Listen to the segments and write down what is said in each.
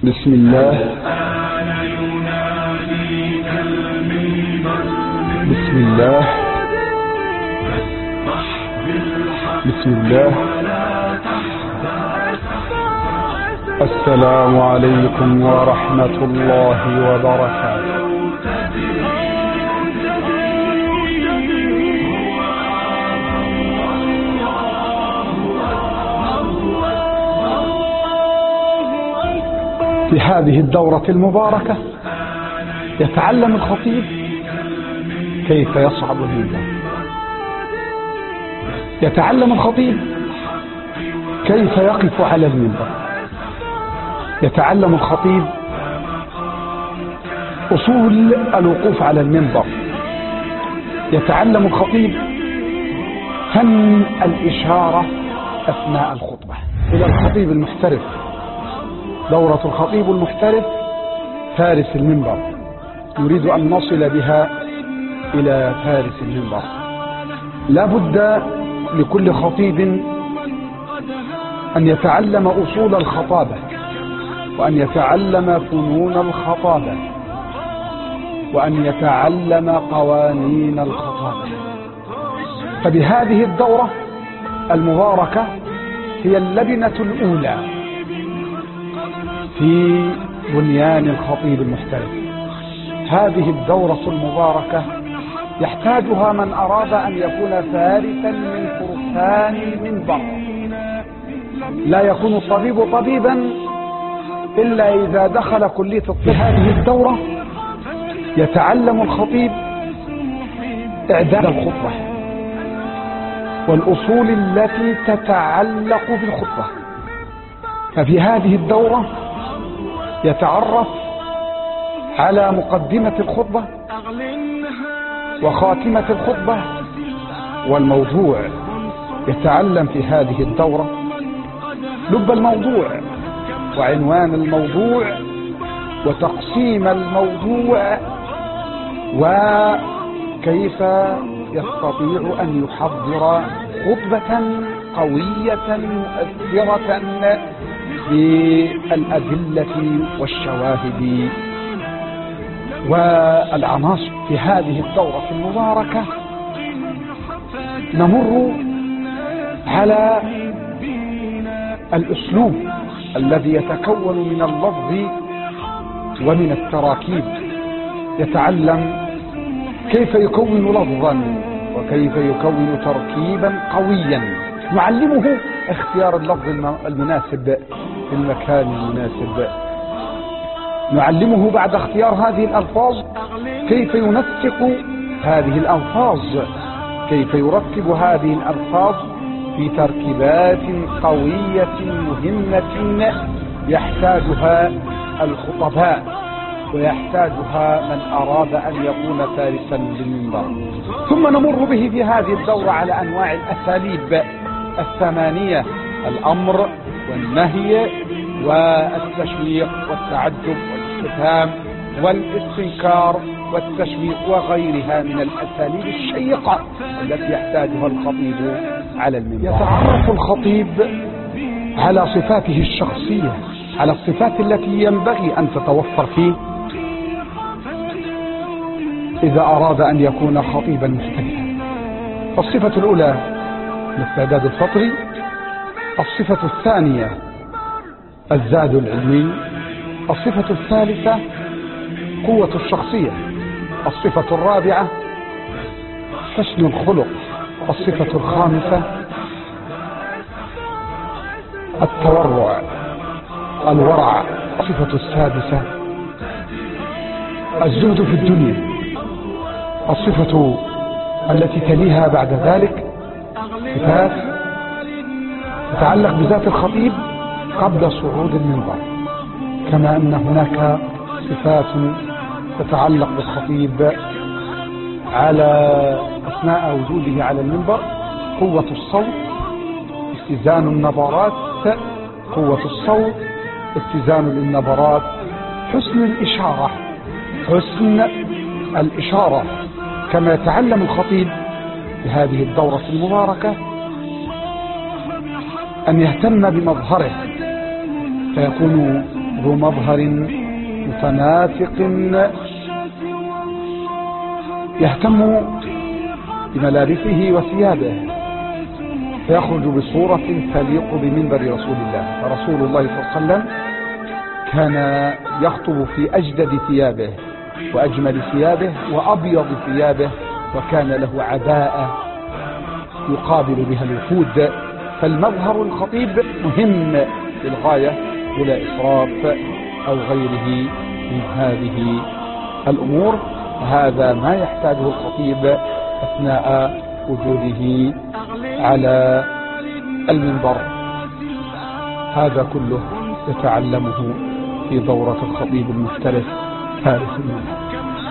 بسم الله بسم الله بسم الله السلام عليكم ورحمة الله وبركاته في هذه الدورة المباركة يتعلم الخطيب كيف يصعد المنبر يتعلم الخطيب كيف يقف على المنبر يتعلم الخطيب أصول الوقوف على المنبر يتعلم الخطيب فن الإشارة أثناء الخطبة إلى الخطيب المحترف دورة الخطيب المحترف فارس المنبر نريد أن نصل بها إلى فارس المنبر لا بد لكل خطيب أن يتعلم أصول الخطابة وأن يتعلم فنون الخطابة وأن يتعلم قوانين الخطابة فبهذه الدورة المباركة هي اللبنة الأولى في بنيان الخطيب المحترف هذه الدورة المباركة يحتاجها من أراد أن يكون فارسا من فرسان المنبر لا يكون الطبيب طبيبا إلا إذا دخل كلية الطب هذه الدورة يتعلم الخطيب إعداد الخطبة والأصول التي تتعلق بالخطبة ففي هذه الدورة يتعرف على مقدمة الخطبة وخاتمة الخطبة والموضوع يتعلم في هذه الدورة لب الموضوع وعنوان الموضوع وتقسيم الموضوع وكيف يستطيع أن يحضر خطبة قوية مؤثرة بالأدلة والشواهد والعناصر في هذه الدورة المباركة نمر على الأسلوب الذي يتكون من اللفظ ومن التراكيب يتعلم كيف يكون لفظا وكيف يكون تركيبا قويا نعلمه اختيار اللفظ المناسب في المكان المناسب نعلمه بعد اختيار هذه الألفاظ كيف ينسق هذه الألفاظ كيف يركب هذه الألفاظ في تركيبات قوية مهمة يحتاجها الخطباء ويحتاجها من أراد أن يكون فارسا للمنبر ثم نمر به في هذه الدورة على أنواع الأساليب الثمانية الأمر والنهي والتشويق والتعجب والاستفهام والاستنكار والتشويق وغيرها من الأساليب الشيقة التي يحتاجها الخطيب على المنبر يتعرف الخطيب على صفاته الشخصية على الصفات التي ينبغي أن تتوفر فيه إذا أراد أن يكون خطيبا محترفا الصفة الأولى الاستعداد الفطري الصفة الثانية الزاد العلمي الصفة الثالثة قوة الشخصية الصفة الرابعة حسن الخلق الصفة الخامسة التورع الورع الصفة السادسة الزهد في الدنيا الصفة التي تليها بعد ذلك صفات تتعلق بذات الخطيب قبل صعود المنبر كما أن هناك صفات تتعلق بالخطيب على أثناء وجوده على المنبر قوة الصوت اتزان النبرات قوة الصوت اتزان للنبرات حسن الإشارة حسن الإشارة كما يتعلم الخطيب في هذه الدورة المباركة أن يهتم بمظهره فيكون ذو مظهر متناسق يهتم بملابسه وثيابه فيخرج بصورة تليق بمنبر رسول الله فرسول الله صلى الله عليه وسلم كان يخطب في أجدد ثيابه وأجمل ثيابه وأبيض ثيابه وكان له عباءة يقابل بها الوفود فالمظهر الخطيب مهم للغاية بلا إسراف أو غيره من هذه الأمور هذا ما يحتاجه الخطيب أثناء وجوده على المنبر هذا كله يتعلمه في دورة الخطيب المحترف فارس المنبر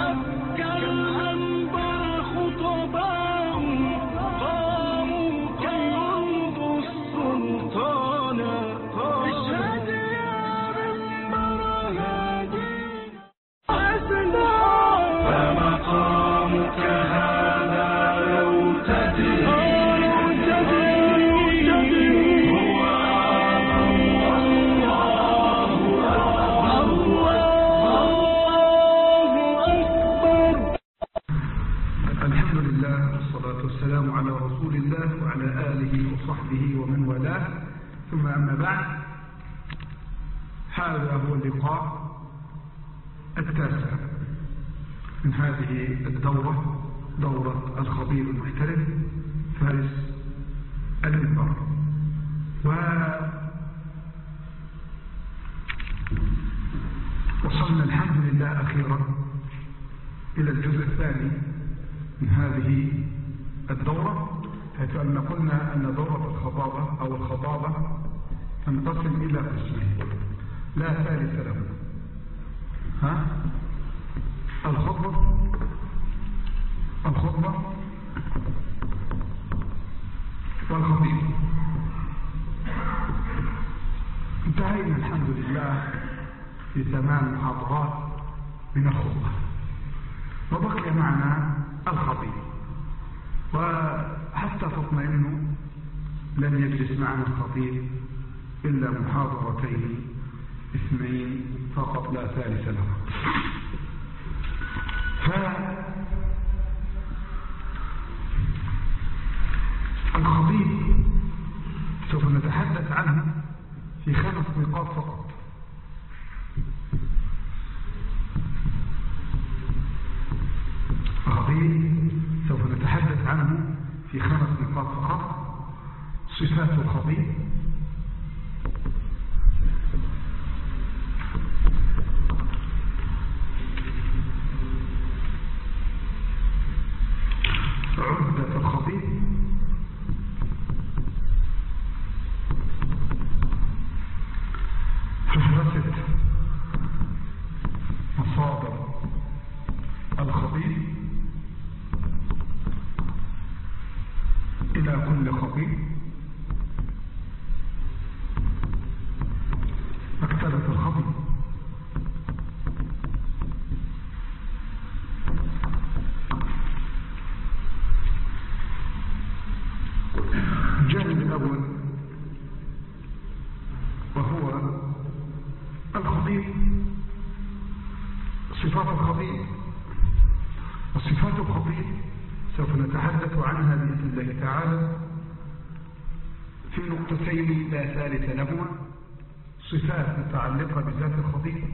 متعلقة بذات الخطيب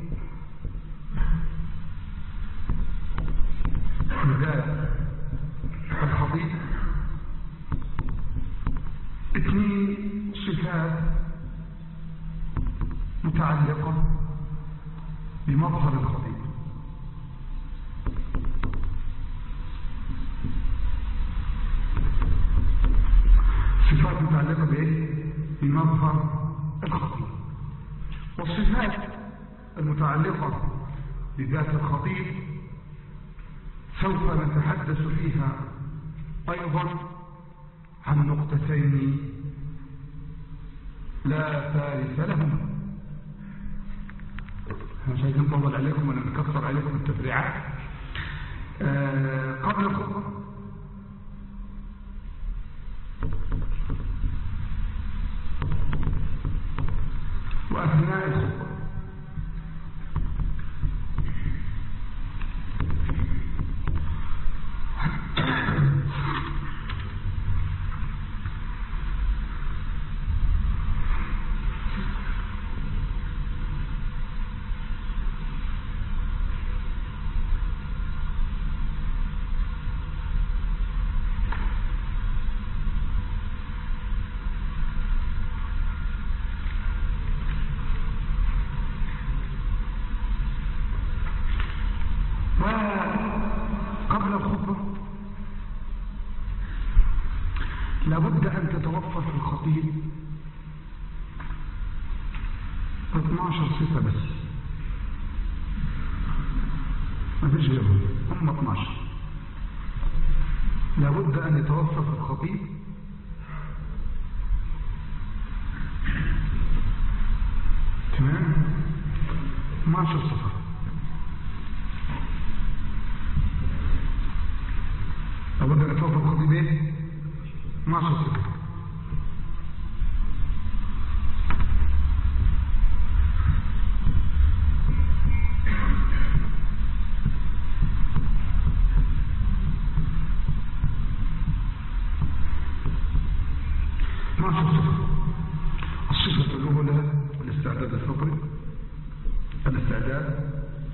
بذات الخطيب اثنين صفات متعلقة بمظهر الخطيب صفات متعلقة بايه بمظهر الخطيب والصفات المتعلقة بذات الخطيب سوف نتحدث فيها أيضا عن نقطتين لا ثالث لهما مش عايزين نطول عليكم ولا نكثر عليكم التفريعات آه قبل الخطبة وأثناء الخطبة لابد أن تتوفر في الخطيب 12 صفة بس ما فيش غيرهم هم 12 لابد أن يتوفر في الخطيب تمام 12 صفة لابد أن يتوفر في الخطيب ايه 12 صفة الصفة الأولى الاستعداد الفطري الاستعداد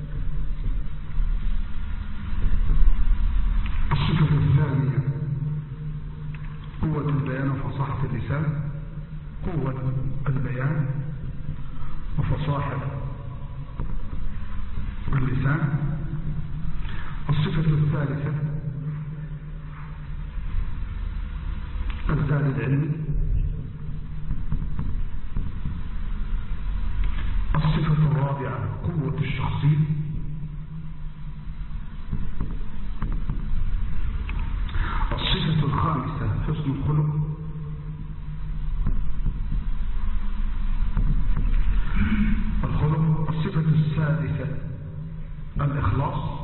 الصفة الثانية قوة البيان وفصاحة اللسان قوة البيان وفصاحة اللسان الصفة الثالثة الزاد العلمي الصفة الرابعة قوة الشخصية الصفة الخامسة حسن الخلق الخلق الصفة السادسة الإخلاص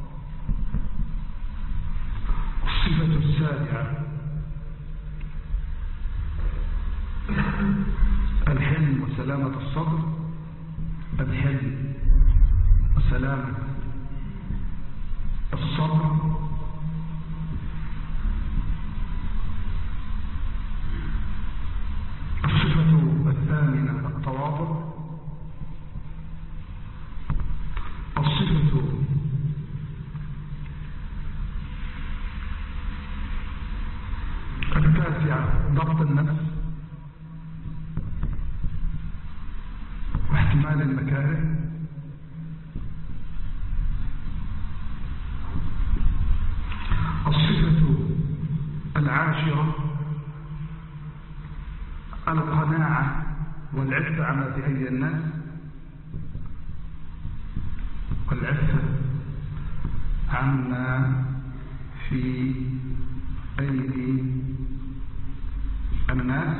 الصفة السابعة الحلم وسلامة الصدر الحلم وسلامة الصبر الصفة الثامنة التواضع الصفة التاسعة ضبط النفس واحتمال المكاره الصفة العاشرة القناعة والعفة عما في أيدي الناس والعفة عما في أيدي الناس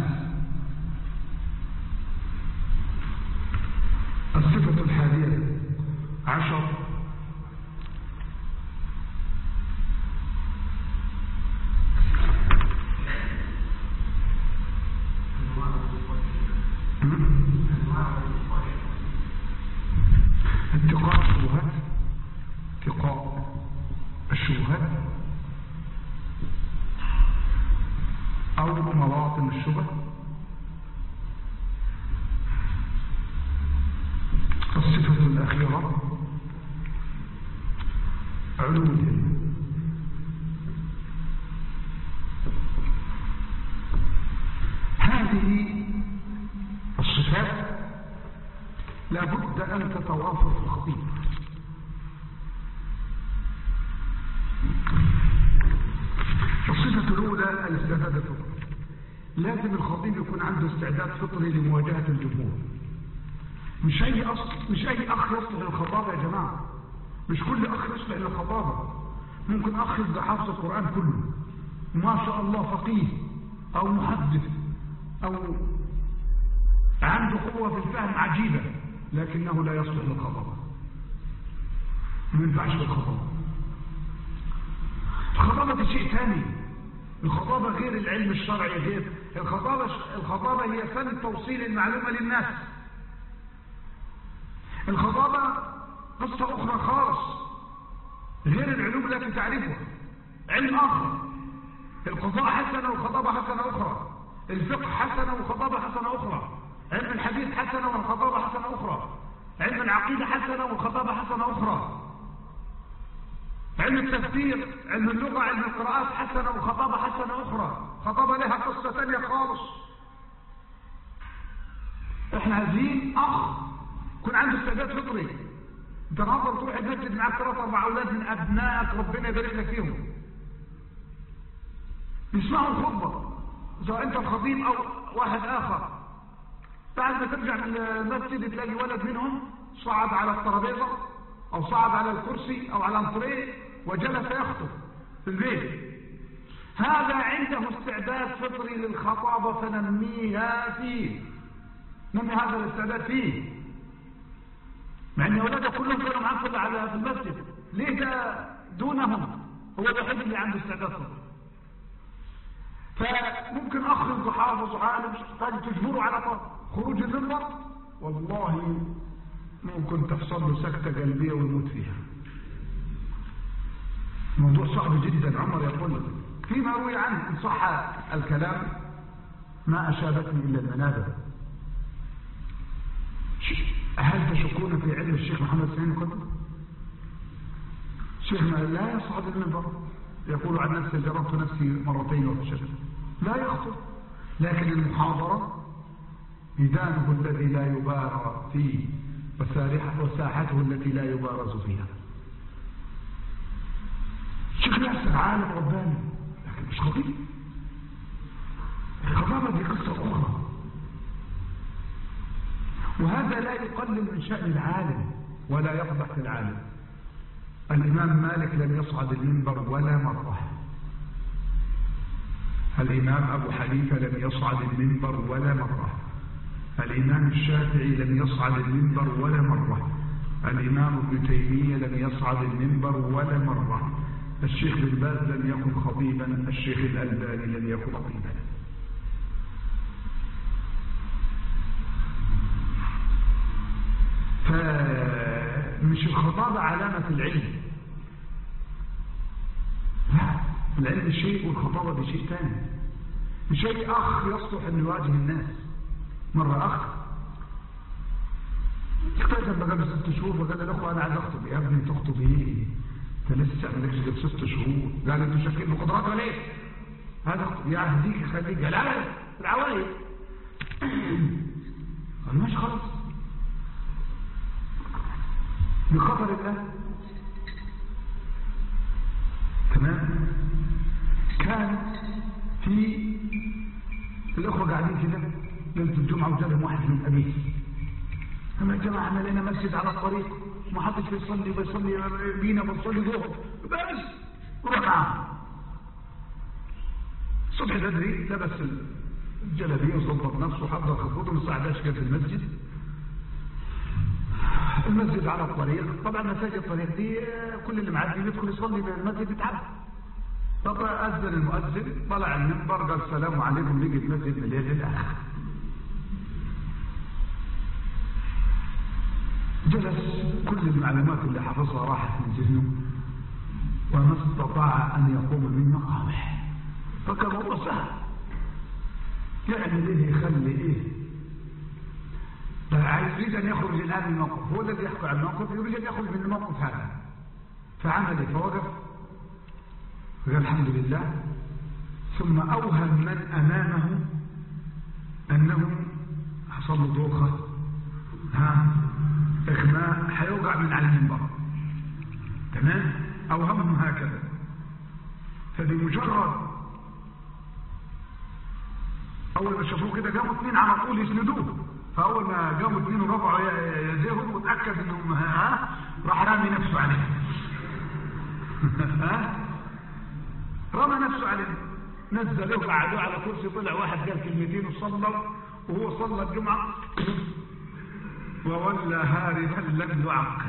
الصفة الحادية عشر اتقاء الشبهات اتقاء الشبهات أو مواطن الشبه الصفة الأخيرة علو الهمة هذه الصفات لابد أن تتوافر في الخطيب الصفة الأولى الاستعداد الفطري لازم الخطيب يكون عنده استعداد فطري لمواجهة الجمهور مش أي أصل مش أي أخ يصلح للخطابة يا جماعة مش كل أخ يصلح للخطابة ممكن أخ يبقى حافظ القرآن كله ما شاء الله فقيه أو محدث أو عنده قوة في الفهم عجيبة لكنه لا يصلح للخطابة ما ينفعش للخطابة الخطابة دي شيء ثاني الخطابة غير العلم الشرعي غير الخطابة الخطابة هي فن توصيل المعلومة للناس الخطابة قصة أخرى خالص غير العلوم التي تعرفها علم آخر القضاء حسنة والخطابة حسنة أخرى الفقه حسنة والخطابة حسنة أخرى علم الحديث حسنة والخطابة حسنة أخرى علم العقيدة حسنة والخطابة حسنة أخرى علم التفسير علم اللغة علم القراءات حسنة وخطابة حسنة أخرى خطابة لها قصة ثانية خالص احنا عايزين أخ يكون عنده استعداد فطري انت نظر تروح المسجد معاك ثلاث اربع اولاد من ابنائك ربنا يبارك لك فيهم يسمعوا الخطبه سواء انت الخطيب او واحد اخر بعد ما ترجع من المسجد تلاقي ولد منهم صعد على الترابيزه او صعد على الكرسي او على الانطريه وجلس يخطب في البيت هذا عنده استعداد فطري للخطابه فنميها فيه نمي هذا الاستعداد فيه مع ان اولاده كلهم كانوا معاه في على في المسجد ليه ده دونهم هو الوحيد اللي عنده استعداد فطري فممكن اخ يبقى حافظ عالم قال تجبره على طرف خروج المنبر والله ممكن تحصل له سكته قلبيه ويموت فيها موضوع صعب جدا عمر يقول فيما روي عنه ان صح الكلام ما اشابتني الا المنابر هل تشكون في علم الشيخ محمد سعيد قطب شيخنا لا يصعد المنبر يقول عن نفسه جربت نفسي مرتين وفشلت لا يخطر لكن المحاضرة ميدانه الذي لا يبارى فيه وساحته التي لا يبارز فيها شيخ ياسر عالم رباني لكن مش خطيب الخطابة دي قصة أخرى وهذا لا يقلل من شأن العالم ولا يقبح في العالم الإمام مالك لم يصعد المنبر ولا مرة الإمام أبو حنيفة لم يصعد المنبر ولا مرة الإمام الشافعي لم يصعد المنبر ولا مرة الإمام ابن تيمية لم يصعد المنبر ولا مرة الشيخ بن باز لم يكن خطيبا الشيخ الألباني لم يكن خطيبا فمش الخطابة علامة العلم لا العلم شيء والخطابة دي شيء ثاني شيء أخ يصلح أن يواجه الناس مرة أخ اختلف بقى بست شهور فقال الأخوة أنا عايز أخطب يا ابني تخطب إيه؟ أنت لسه عندك غير ست شهور قال أنتوا شاكين بقدرات ولا إيه؟ هذا أخطب يا أهديك يخليك قال لا العوايد قال ماشي خلاص بخطر الله تمام كان في الأخوة قاعدين كده ليلة الجمعة وجالهم واحد من أبيه أما يا جماعة احنا لنا مسجد على الطريق ما حدش بيصلي بيصلي بينا بنصلي ظهر بس روح معاه الصبح بدري لبس الجلابية وظبط نفسه وحضر خطوته من الساعة 11 كان في المسجد المسجد على الطريق طبعا مساجد الطريق دي كل اللي معدي بيدخل يصلي في المسجد يتعب طب أذن المؤذن طلع المنبر قال السلام عليكم لقي المسجد مليان للآخر جلس كل المعلومات اللي حفظها راحت من ذهنه وما استطاع أن يقوم من مقامه فكان موضوع سهل يعمل ايه يخلي ايه عايز يريد ان يخرج الان من الموقف هو الذي يحكي عن الموقف يريد ان يخرج من الموقف هذا فعمل ايه فوقف قال الحمد لله ثم اوهم من امامه انه حصل له دوخه ها اغماء هيوقع من على المنبر تمام اوهمهم هكذا فبمجرد اول ما شافوه كده قاموا اثنين على طول يسندوه فاول ما قاموا اثنين ورفعوا يديهم وتاكد انهم ها راح رامي نفسه عليه ها رمى نفسه عليه نزلوه قعدوه على كرسي طلع واحد قال كلمتين وصلى وهو صلى الجمعه وولى هاربا لم يعقل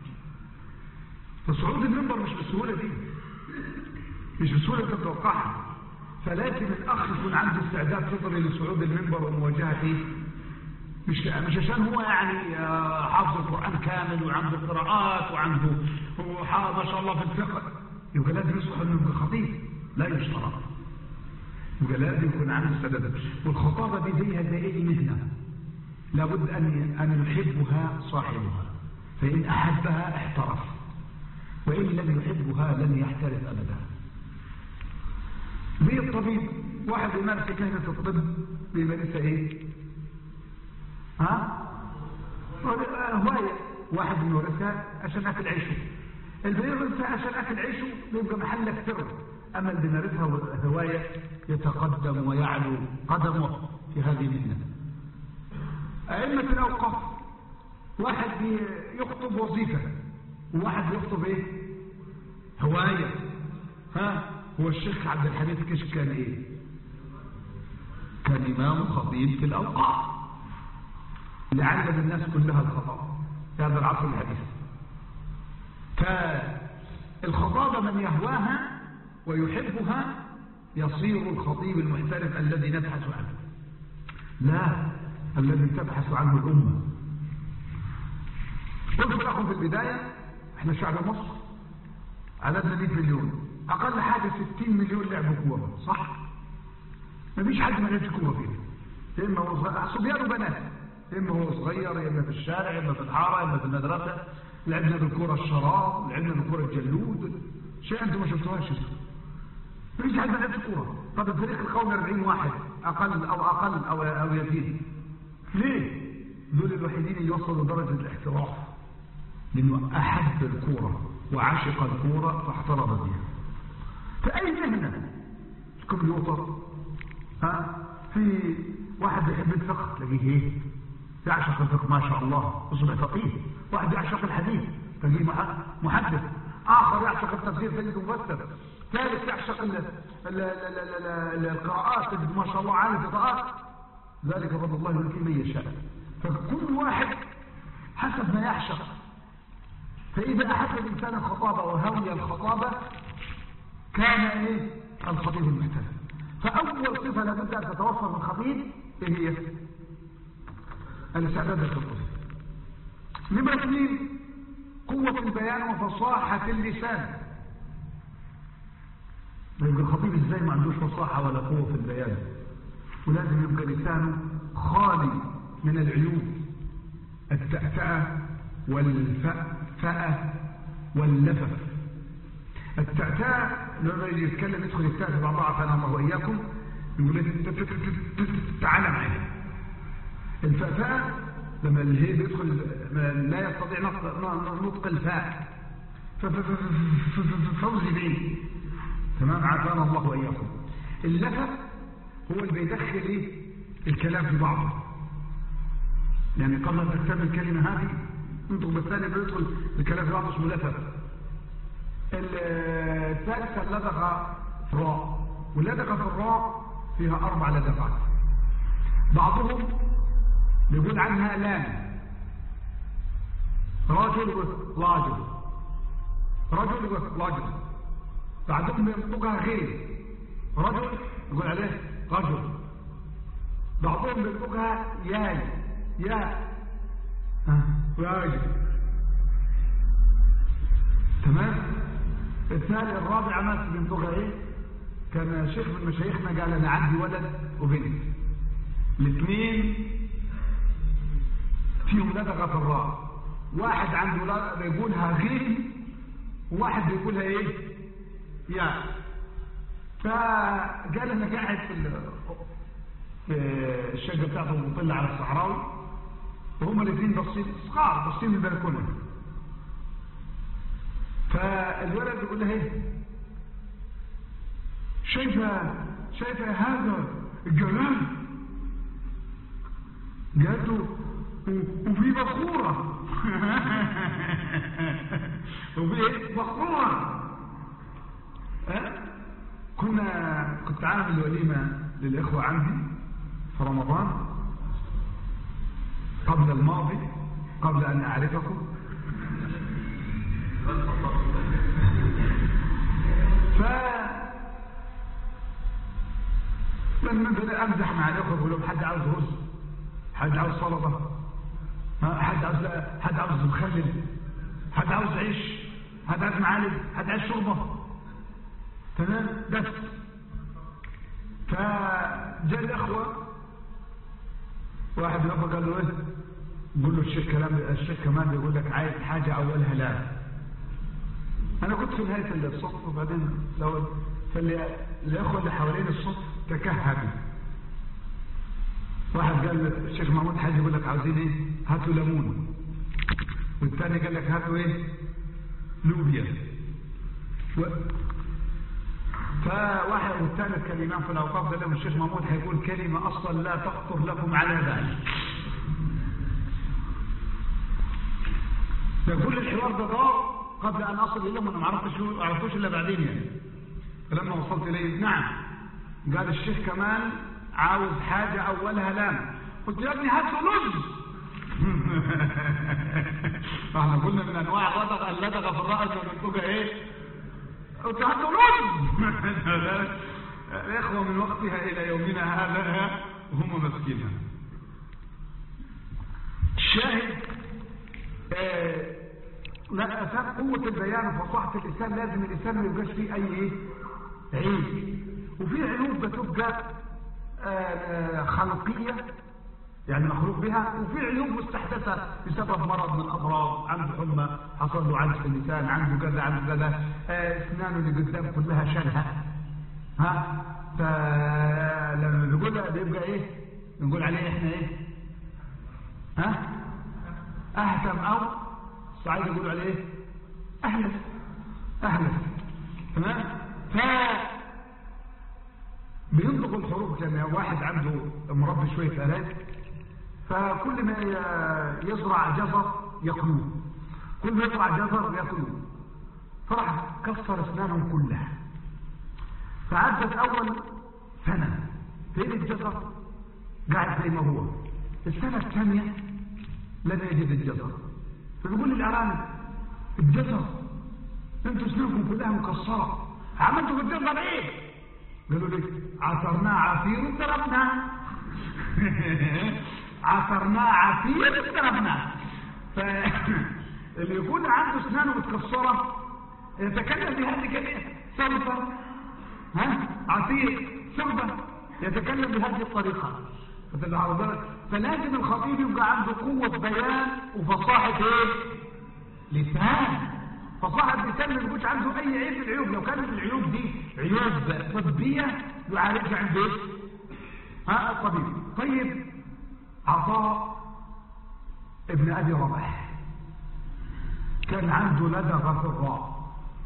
فصعود المنبر مش بالسهوله دي مش بالسهوله تتوقعها فلازم الاخ يكون عنده استعداد فطري لصعود المنبر ومواجهته مش مش عشان هو يعني حافظ القران كامل وعنده قراءات وعنده ما شاء الله في الفقه يبقى لازم يصبح انه يبقى خطيب لا يشترط يبقى لازم يكون عنده استعداد والخطابه دي زيها زي اي مهنه لابد ان ان يحبها صاحبها فان احبها احترف وان لم يحبها لن يحترف ابدا زي الطبيب واحد يمارس مهنة الطب بيمارسها ايه ها هواية واحد يمارسها عشان اكل عيشه اللي بيمارسها عشان اكل عيشه بيبقى محلك سر أما اللي بيمارسها هواية يتقدم ويعلو قدمه في هذه المهنة أئمة الأوقاف واحد يخطب وظيفة وواحد يخطب ايه هواية ها هو الشيخ عبد الحميد كشك كان ايه كان امام خطيب في الاوقاف اللي علم الناس كلها الخطاب في هذا العصر الحديث فالخطابة من يهواها ويحبها يصير الخطيب المحترف الذي نبحث عنه لا الذي تبحث عنه الأمة قلت لكم في البداية احنا شعب مصر عددنا 100 مليون اقل حاجة 60 مليون لعبوا كورة صح مفيش حد ما لعبش كورة فيه اما هو صغير صبيان وبنات اما هو صغير اما في الشارع اما في الحارة اما في المدرسة لعبنا بالكورة الشراب لعبنا بالكورة الجلود شيء انتم ما شفتوهاش مفيش حد ما لعبش كورة طب الفريق القومي 40 واحد اقل او اقل او او يزيد ليه دول الوحيدين اللي يوصلوا درجة الاحتراف لأنه أحب الكورة وعشق الكورة فاحترم بها في أي مهنة الكمبيوتر ها في واحد يحب الفقه تلاقيه ايه يعشق الفقه ما شاء الله يصبح فقيه واحد يعشق الحديث تلاقيه محدث آخر يعشق التفسير تجده مفسر ثالث يعشق ال ال ال القراءات تجد ما شاء الله عالم في قراءات ذلك فضل الله يؤتي من يشاء فكل واحد حسب ما يعشق فإذا أحب الإنسان الخطابة وهوي الخطابة كان إيه الخطيب المحترف فأول صفة لابد أن تتوفر من الخطيب إيه هي الاستعداد للخطبة نمرة اثنين قوة البيان وفصاحة اللسان يبقى الخطيب ازاي ما عندوش فصاحة ولا قوة في البيان ولازم يبقى لسانه خالي من العيوب التأتأة والفأة واللفف التأتأة لما يجي يتكلم يدخل يستأتي بعض ضعفنا الله وإياكم يقول تعالى معي الفأفأة لما اللي هي بيدخل لا يستطيع نطق الفاء فوزي بيه تمام عافانا الله وإياكم اللفف هو اللي بيدخل ايه الكلام في بعضه يعني قبل ان تكتب الكلمة هذه انتم بالثاني بيدخل الكلام في بعضه اسمه لفف الثالثة اللدغة في الراء واللدغة في الراء فيها أربع لدغات بعضهم بيقول عنها لام رجل راجل رجل راجل بعضهم بينطقها غير رجل يقول عليه رجل بعضهم بينطقها ياي يا راجل تمام الثاني الرابع ما بينطقها ايه كان شيخ من مشايخنا قال انا عندي ولد وبنت الاثنين فيهم لدغه في الراء واحد عنده بيقولها غير وواحد بيقولها ايه يا فقال انا قاعد في في الشقه بتاعته مطلع على الصحراوي وهم الاثنين باصين صغار باصين من البلكونه فالولد بيقول لها ايه شايفه شايفه هذا الجلال قالت له وفي بخوره وفي ايه بخوره أه؟ كنا كنت عامل وليمه للاخوه عندي في رمضان قبل الماضي قبل ان اعرفكم ف لما بدأ امزح مع الاخوه اقول لهم حد عاوز رز حد عاوز سلطه حد عاوز حد عاوز مخلل حد عاوز عيش حد عاوز معالب حد عاوز شوربه تمام بس فجاء الاخوه واحد يابا قال له ايه قول له الشيخ كلام الشيخ كمان بيقول لك عايز حاجه اولها لا انا كنت في نهايه الصف وبعدين لو فاللي الاخوه اللي حوالين الصف تكهبوا واحد قال لك الشيخ محمود حاج يقول لك عاوزين ايه هاتوا ليمون والثاني قال لك هاتوا ايه لوبيا و... فواحد والثالث كلمات في الاوقاف ده لهم الشيخ محمود هيقول كلمه اصلا لا تخطر لكم على بال فكل الحوار ده دار قبل ان اصل اليهم انا ما عرفتش ما عرفتوش الا بعدين يعني فلما وصلت اليه نعم قال الشيخ كمان عاوز حاجه اولها لام قلت يا ابني هات لز فاحنا قلنا من انواع اللدغه اللدغه في الراس ونتوجه ايه قلت هات لز الاخوه من وقتها الى يومنا هذا وهم ماسكينها الشاهد آه لا أساس قوة البيان وفصاحة اللسان لازم الإنسان ما يبقاش فيه أي إيه؟ عيب وفي عيوب بتبقى آه خلقية يعني مخلوق بها وفي عيوب مستحدثة بسبب مرض من الأمراض عنده حمى حصل له عجز في اللسان عنده كذا عنده كذا آه أسنانه اللي قدام كلها شلها ها فلما بيقول بيبقى إيه؟ نقول عليه إحنا إيه؟ ها؟ أهتم أو الصعيد يقولوا عليه أهلا أهلا تمام ف بينطق الحروف كان واحد عنده مربي شوية آلات فكل ما يزرع جزر يقلوه كل ما يزرع جزر يقلوه فراح كسر اسنانهم كلها فعدت أول سنة فين الجزر قاعد زي ما هو السنة الثانية لم يجد الجزر فبيقول للأرانب الجزر انتوا سنانكم كلها مكسرة عملتوا في الجزر ايه قالوا لي عصرناه عصير وضربناه عصرناه عصير وضربناه فاللي يكون عنده اسنانه متكسرة يتكلم بهذه الكلمة سلطة ها عصير شربة يتكلم بهذه الطريقة فلازم الخطيب يبقى عنده قوة بيان وفصاحة ايه لسان فصاحب لسان ما يكونش عنده اي عيب في العيوب لو كانت العيوب دي عيوب طبية يعالجها عند ايه ها الطبيب طيب عطاء ابن ابي رباح كان عنده لدغة في الراء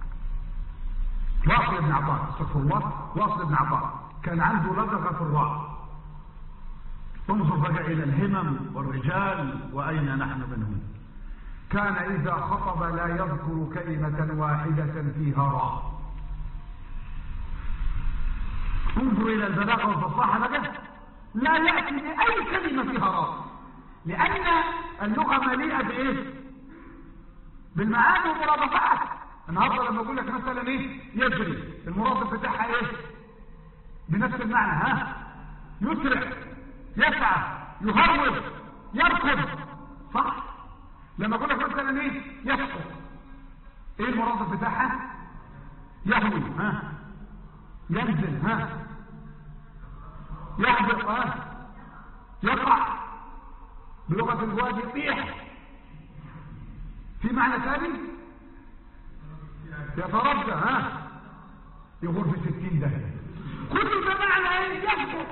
واصل ابن عطاء استغفر الله واصل ابن عطاء كان عنده لدغة في الراء انظر بقى الى الهمم والرجال واين نحن منهم كان اذا خطب لا يذكر كلمة واحدة فيها راء انظر الى البلاغة والفصاحة بقى لا يأتي بأي كلمة فيها راء لأن اللغة مليئة بإيه؟ بالمعاني والمرادفات النهارده لما اقول لك مثلا ايه يجري المرادف بتاعها ايه بنفس المعنى ها يسرع يسعى يهرب يركض صح لما اقول لك مثلا ايه يسقط ايه المرادف بتاعها يهوي ها ينزل ها يهبط ها يقع بلغه الوادي يطيح في معنى ثاني يترجى ها يغور في ستين دهية كل ده معنى ايه يسقط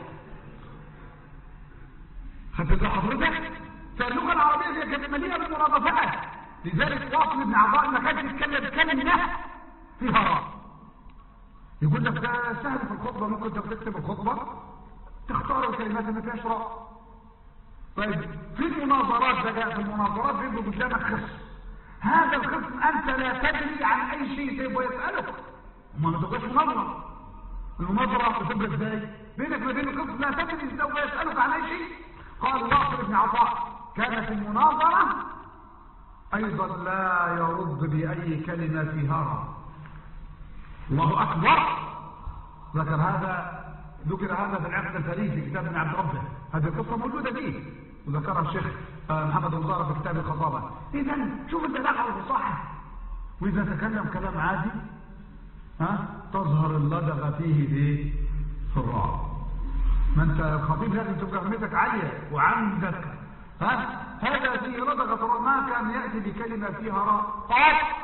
خدت حضرتك فاللغه العربيه دي كانت مليئه بالمرادفات لذلك واصل ابن عطاء ما كانش يتكلم كلمه فيها راء يقول لك ده سهل في الخطبه ممكن تكتب الخطبه تختار الكلمات اللي ما فيهاش راء طيب في المناظرات بقى في المناظرات بيبقى قدامك خصم هذا الخصم انت لا تدري عن اي شيء سيبقى يسالك وما ما تبقاش مناظره المناظره بتبقى ازاي بينك وبين الخصم لا تدري سوف يسالك عن اي شيء قال واصل ابن عطاء كان في المناظرة أيضا لا يرد بأي كلمة فيها راء الله أكبر ذكر هذا ذكر هذا في العقد الفريد في كتاب ابن عبد ربه هذه القصة موجودة فيه وذكرها الشيخ محمد الوزارة في كتاب الخطابة إذا شوف البلاغة والفصاحة وإذا تكلم كلام عادي ها تظهر اللدغة فيه في في الراء ما انت الخطيب لازم تبقى همتك عالية وعندك ها هذا فيه لدغة ما كان يأتي بكلمة فيها راء قاف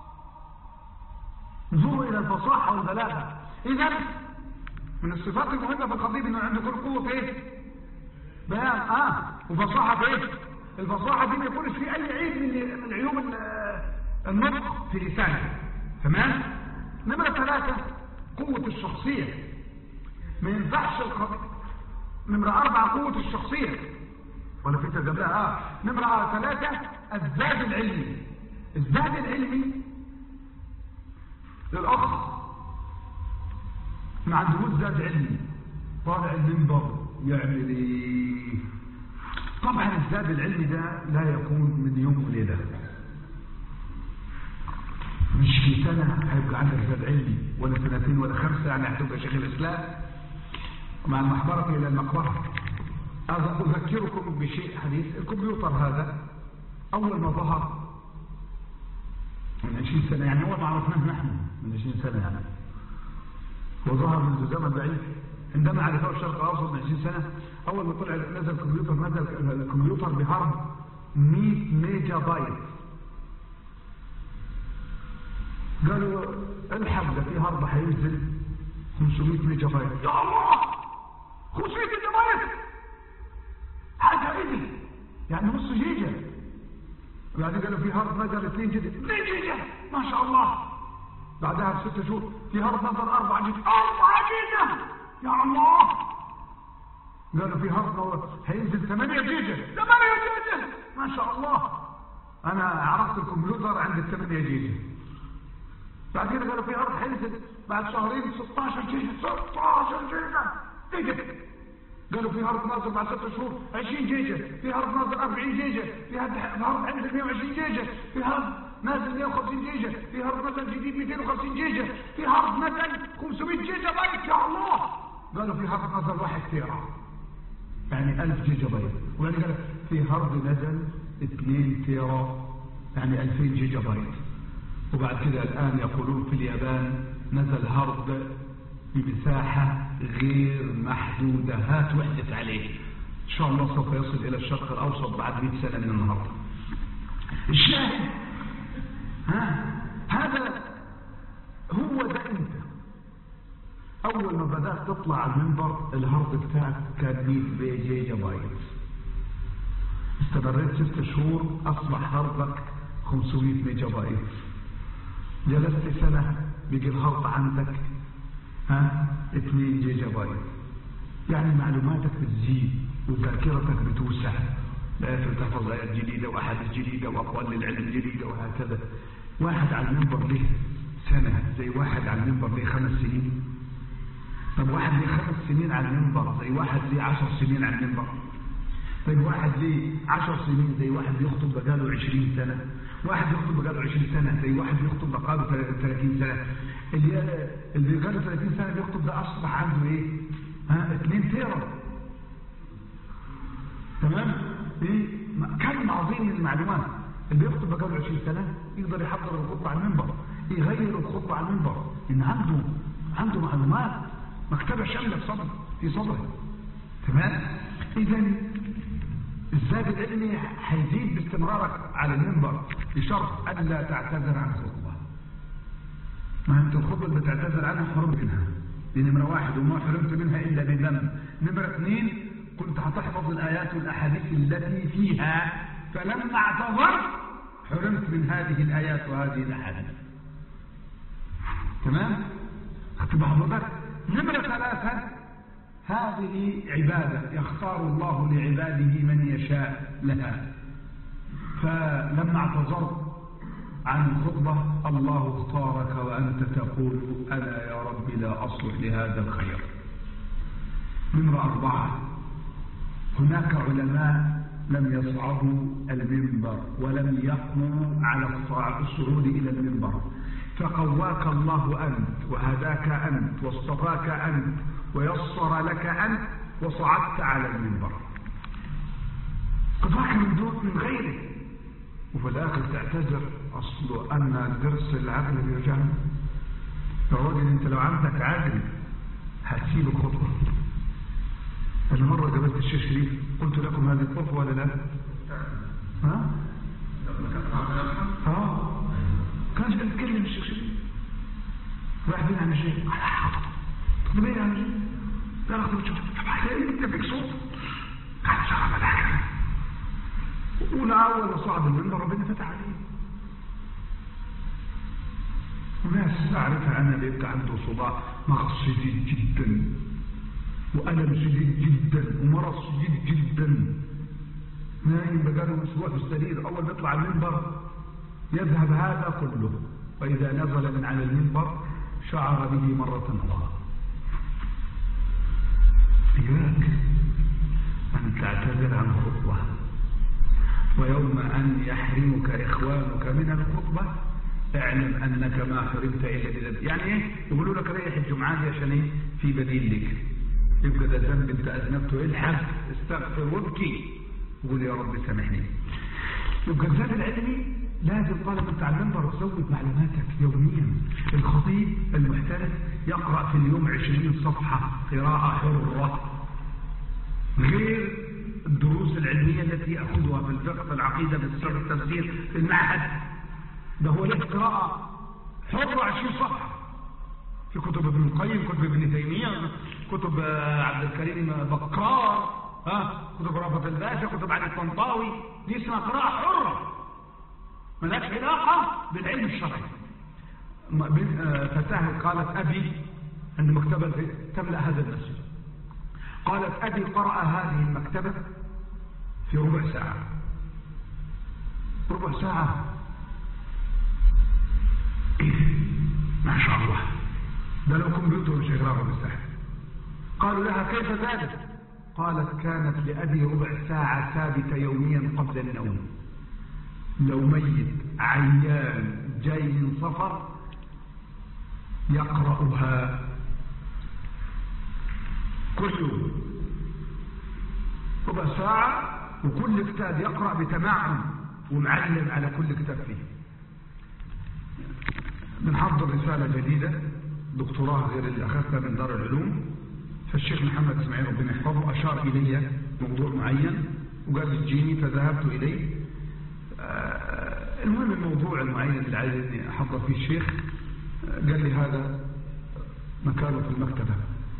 انظروا إلى الفصاحة والبلاغة إذا من الصفات المهمة في الخطيب إنه عنده كل قوة إيه؟ بيان آه وفصاحة في إيه؟ الفصاحة دي ما يكونش في أي عيب من عيوب النطق في لسانه تمام؟ نمرة ثلاثة قوة الشخصية ما ينفعش القضية نمرة أربعة قوة الشخصية ولا في قبلها آه. نمرة ثلاثة الزاد العلمي الزاد العلمي للأخ ما عندهوش زاد علمي طالع المنبر يعمل ايه طبعا الزاد العلمي ده لا يكون من يوم وليلة مش في سنة هيبقى عندك زاد علمي ولا سنتين ولا خمسة يعني هتبقى شيخ الإسلام مع المحبرة إلى المقبرة أذكركم بشيء حديث الكمبيوتر هذا أول ما ظهر من 20 سنة يعني أول ما عرفناه نحن من 20 سنة يعني وظهر منذ زمن بعيد عندما عرفه الشرق الأوسط من 20 سنة أول ما طلع نزل الكمبيوتر نزل الكمبيوتر بهرب 100 ميجا بايت قالوا الحق ده في هرب هينزل 500 ميجا بايت يا الله 500 ميجا بايت حاجة ايه دي يعني نص جيجا بعدين قالوا في هرب نزل 2 جيجا 2 جيجا ما شاء الله بعدها بست شهور في هرب نزل 4 جيجا 4 جيجا يا الله قالوا في هرب هينزل 8 جيجا 8 جيجا ما شاء الله انا عرفت الكمبيوتر عند ال 8 جيجا بعد كده قالوا في هرب هينزل بعد شهرين 16 جيجا 16 جيجا جيجا قالوا في هرب نازل بعد ست شهور 20 جيجا في هرب نازل 40 جيجا في هرب عندك 120 جيجا في هرب نازل 150 جيجا في هرب نزل جديد 250 جيجا في هرب نزل 500 جيجا بايت يا الله قالوا في هرب نزل 1 تيرا يعني 1000 جيجا بايت وبعدين قالوا في هرب نزل 2 تيرا يعني 2000 جيجا بايت وبعد كده الآن يقولون في اليابان نزل هرب بمساحة غير محدودة هات وحدت عليه إن شاء الله سوف يصل إلى الشرق الأوسط بعد 100 سنة من النهاردة الشاهد ها هذا هو ده أنت أول ما بدأت تطلع على المنبر الهارد بتاعك كان 100 جيجا بايت استمريت ست شهور أصبح هاردك 500 ميجا بايت جلست سنة بيجي الهارد عندك ها 2 جيجا بايت يعني معلوماتك بتزيد وذاكرتك بتوسع بقيت تحفظ آيات جديدة وأحاديث جديدة وأقوال للعلم جديدة وهكذا واحد على المنبر له سنة زي واحد على المنبر له خمس سنين طب واحد ليه خمس سنين على المنبر زي واحد ليه عشر سنين على المنبر طيب واحد ليه عشر سنين زي واحد بيخطب بقاله عشرين سنة واحد يخطب بقاله عشرين سنة زي واحد بيخطب بقاله ثلاثين سنة اللي اللي بقاله ثلاثين سنة بيخطب ده أصبح عنده إيه؟ ها 2 تيرا تمام؟ إيه؟ كم عظيم من المعلومات اللي بيخطب بقاله 20 سنة يقدر يحضر الخطبة على المنبر يغير الخطبة على المنبر إن عنده عنده معلومات مكتبة شاملة في صدره في صدره تمام؟ إذا الزاد العلمي هيزيد باستمرارك على المنبر بشرط ألا تعتذر عن الخطبة ما أنت الخطبة اللي بتعتذر عنها حرمت منها دي نمرة واحد وما حرمت منها إلا بذنب نمرة اثنين كنت هتحفظ الآيات والأحاديث التي فيها فلما اعتذرت حرمت من هذه الآيات وهذه الأحاديث تمام؟ اختبار حضرتك نمرة ثلاثة هذه عبادة يختار الله لعباده من يشاء لها فلما اعتذرت عن الخطبة الله اختارك وأنت تقول أنا يا رب لا أصلح لهذا الخير نمرة أربعة هناك علماء لم يصعدوا المنبر ولم يقوموا على الصعود إلى المنبر فقواك الله أنت وهداك أنت واصطفاك أنت ويسر لك أنت وصعدت على المنبر قضاك من دون من غيره وفي الآخر تعتذر أصل أن الدرس العقل بيرجعنا يا راجل أنت لو عندك عقل هتسيب الخطوة أنا مرة قابلت الشيخ شريف قلت لكم هذه الخطوة ولا لا؟ ها؟ ها؟ كانش بيتكلم الشيخ شريف راح بين عن الشيخ طب بين عن الشيخ لا لا تشوف انت فيك صوت قال شرب الحكم ولا اول ما صعد المنبر ربنا فتح عليه هناك ناس أعرفها أنا بيبقى عنده صداع مغص شديد جدا وألم شديد جدا ومرض شديد جدا نايم بقاله أسبوع في السرير أول ما يطلع المنبر يذهب هذا كله وإذا نزل من على المنبر شعر به مرة أخرى إياك أن تعتذر عن خطبة ويوم أن يحرمك إخوانك من الخطبة اعلم أنك ما حرمت إلا بذنب يعني إيه يقولوا لك ريح الجمعة دي عشان إيه في بديل لك يبقى ده ذنب أنت أذنبته الحق استغفر وابكي وقول يا رب سامحني يبقى الزاد العلمي لازم طالما انت على المنبر تزود معلوماتك يوميا الخطيب المحترف يقرأ في اليوم عشرين صفحة قراءة حرة غير الدروس العلمية التي يأخذها في الفقه في العقيدة في السر التفسير في المعهد ده هو له قراءة حرة عشرين صفحة في كتب ابن القيم كتب ابن تيمية كتب عبد الكريم بكار ها كتب رافت الباشا كتب علي الطنطاوي دي اسمها قراءة حرة ملهاش علاقة بالعلم الشرعي فتاة قالت أبي عند مكتبة تملأ هذا المسجد قالت أبي قرأ هذه المكتبة في ربع ساعة ربع ساعة إيه ما شاء الله ده لو كمبيوتر مش يقرأه بالسهل قالوا لها كيف ذلك قالت كانت لأبي ربع ساعة ثابتة يوميا قبل النوم لو ميت عيان جاي من سفر يقرأها كل يوم ربع ساعة وكل كتاب يقرأ بتمعن ومعلم على كل كتاب فيه بنحضر رسالة جديدة دكتوراه غير اللي أخذتها من دار العلوم فالشيخ محمد اسماعيل ربنا يحفظه أشار إلي موضوع معين وقال لي تجيني فذهبت إليه آه المهم الموضوع المعين اللي عايز اني احضر فيه الشيخ آه قال لي هذا مكانه في المكتبة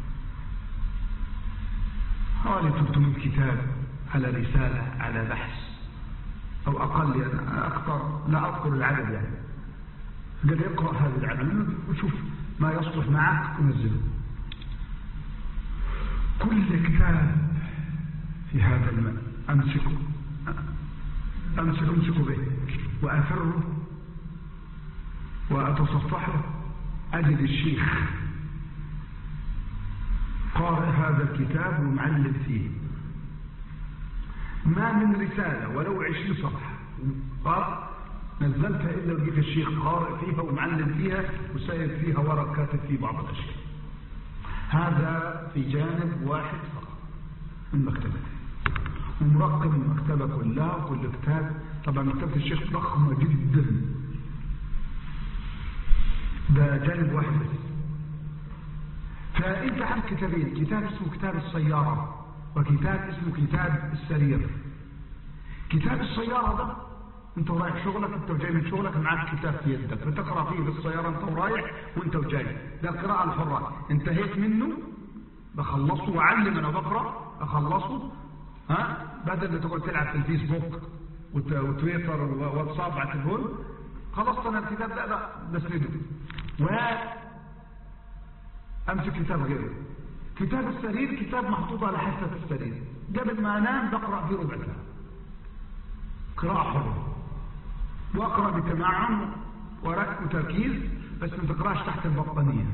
حوالي 300 كتاب على رسالة على بحث او اقل يعني اكثر لا اذكر العدد يعني قال لي اقرأ هذا العدد وشوف ما يصلح معك ونزله كل كتاب في هذا الماء امسكه أمسك أمسك به وأفره وأتصفحه أجد الشيخ قارئ هذا الكتاب ومعلم فيه ما من رسالة ولو عشرين صفحة قال نزلتها إلا وجيت الشيخ قارئ فيها ومعلم فيها وسائل فيها ورق كاتب فيه بعض الأشياء هذا في جانب واحد فقط من مكتبته ومرقم المكتبة كلها وكل كتاب طبعا مكتبة الشيخ ضخمة جدا ده جانب واحد بس فانت عندك كتابين كتاب اسمه كتاب السيارة وكتاب اسمه كتاب السرير كتاب السيارة ده انت رايح شغلك انت وجاي من شغلك معاك كتاب في يدك بتقرا فيه بالسيارة انت ورايح وانت وجاي ده القراءة الحرة انتهيت منه بخلصه وعلم انا بقرا اخلصه ها بدل ما تقعد تلعب في الفيسبوك وتويتر وواتساب على التليفون خلصت انا الكتاب ده لا بسنده و امسك كتاب غيره كتاب السرير كتاب محطوط على حافة السرير قبل ما انام بقرا فيه ربع ساعه قراءه حره واقرا بتمعن ورك وتركيز بس ما تقراش تحت البطانيه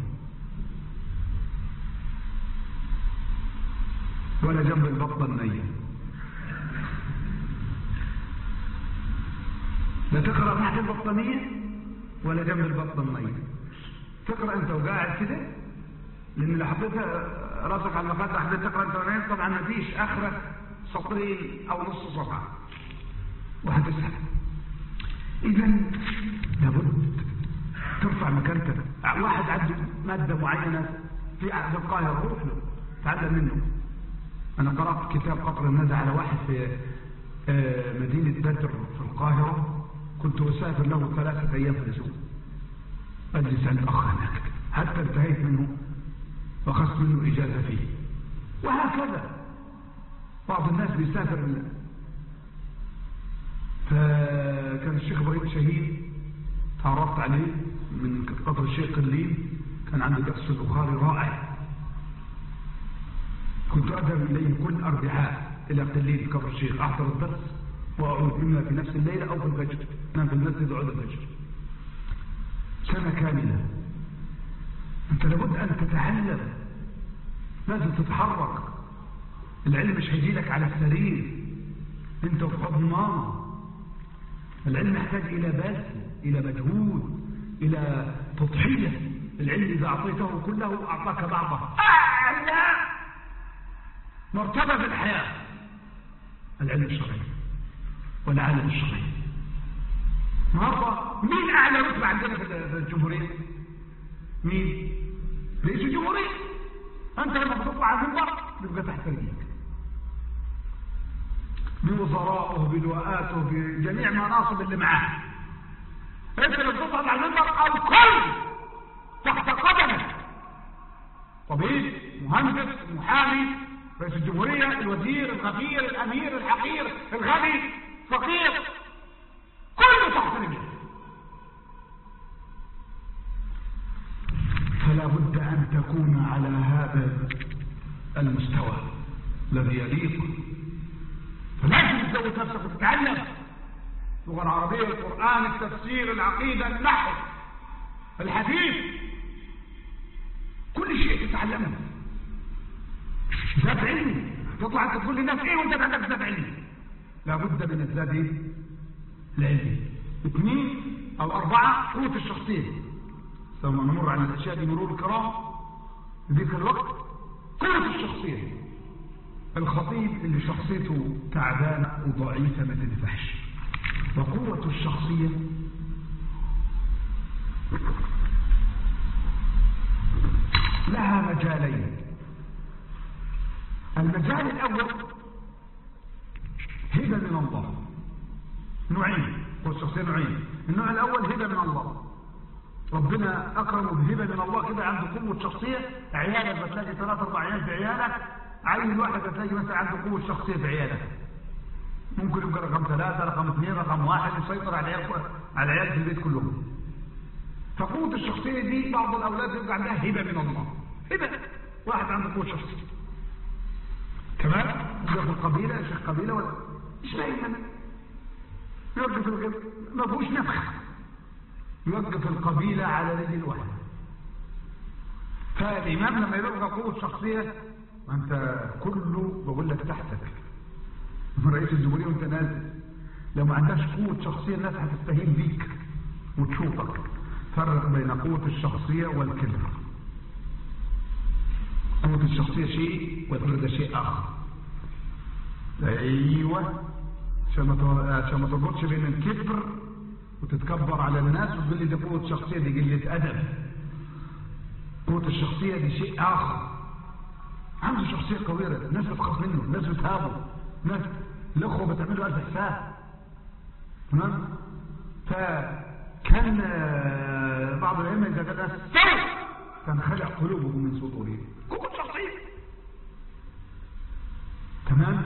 ولا جنب البطانيه لا تقرأ تحت البطانية ولا جنب البطانية تقرأ انت وقاعد كده لان لو حطيت راسك على المخدة حبيت تقرأ انت ونايم طبعا ما فيش اخرك سطرين او نص صفحة وهتسحب اذا لابد ترفع مكانتك واحد عنده مادة معينة في في القاهرة روح له تعلم منه انا قرأت كتاب قطر الندى على واحد في مدينة بدر في القاهرة كنت أسافر له ثلاثة أيام في الأسبوع أجلس عند أخ هناك حتى انتهيت منه وأخذت منه إجازة فيه وهكذا بعض الناس بيسافر فكان الشيخ إبراهيم شهيد تعرفت عليه من قطر الشيخ قليل كان عنده درس البخاري رائع كنت أذهب إليه كل أربعاء إلى قليل في كفر الشيخ أحضر الدرس وأعود إما في نفس الليلة أو في الفجر أنام في المسجد وأعود الفجر سنة كاملة أنت لابد أن تتعلم لازم تتحرك العلم مش هيجي لك على السرير أنت في حضن ماما العلم يحتاج إلى بذل إلى مجهود إلى تضحية العلم إذا أعطيته كله أعطاك بعضه أعلى مرتبة في الحياة العلم الشرعي والعالم الشرعي النهارده مين أعلى رتبة عندنا في الجمهورية؟ مين؟ رئيس الجمهورية أنت لما بتطلع على المنبر بيبقى تحت رجلك بوزرائه بلواءاته بجميع مناصب اللي معاه انت اللي بتصعد على المنبر الكل تحت قدمك طبيب مهندس محامي رئيس الجمهورية الوزير الغفير الأمير الحقير الغني فقير كله تحت رجلك فلا بد أن تكون على هذا المستوى الذي يليق فلازم تزود نفسك وتتعلم اللغة العربية القرآن التفسير العقيدة النحو الحديث كل شيء تتعلمه زاد علمي تطلع انت تقول للناس ايه وانت عندك زاد علمي لابد من الزاد العلمي اثنين او اربعة قوة الشخصية ثم نمر على الاشياء دي مرور الكرام في ذيك الوقت قوة الشخصية الخطيب اللي شخصيته تعبانة وضعيفة ما تنفعش وقوة الشخصية لها مجالين المجال الأول هبة من الله نوعين قوة الشخصية نوعين النوع الأول هبة من الله ربنا أكرمه بهبة من الله كده عنده قوة شخصية عيالك بتلاقي ثلاث أربع عيال في عيالك عيل واحد بتلاقي مثلا عنده قوة شخصية في عيالك ممكن يبقى رقم ثلاثة رقم اثنين رقم واحد يسيطر على العيال على العيال في البيت كلهم فقوة الشخصية دي بعض الأولاد يبقى عندها هبة من الله هبة واحد عنده قوة شخصية تمام يبقى في القبيلة شيخ قبيلة ولا مش دايما يوقف القبيلة ما فيهوش نفخ يوقف القبيلة على رجل واحد فالإمام لما يبقى قوة شخصية ما أنت كله بقول لك تحتك رئيس الجمهورية وانت نازل لو ما عندكش قوة شخصية الناس هتستهين بيك وتشوفك فرق بين قوة الشخصية والكبر قوة الشخصية شيء والكبر ده شيء آخر أيوة عشان ما تربطش بين الكبر وتتكبر على الناس وتقول لي دي قوة شخصية دي قلة أدب قوة الشخصية دي شيء آخر عنده شخصية قوية الناس بتخاف منه الناس بتهابه الناس الأخوة بتعملوا ألف حساب تمام فكان بعض الأئمة إذا قال السيف كان خلع قلوبهم من سطورهم قوة شخصية تمام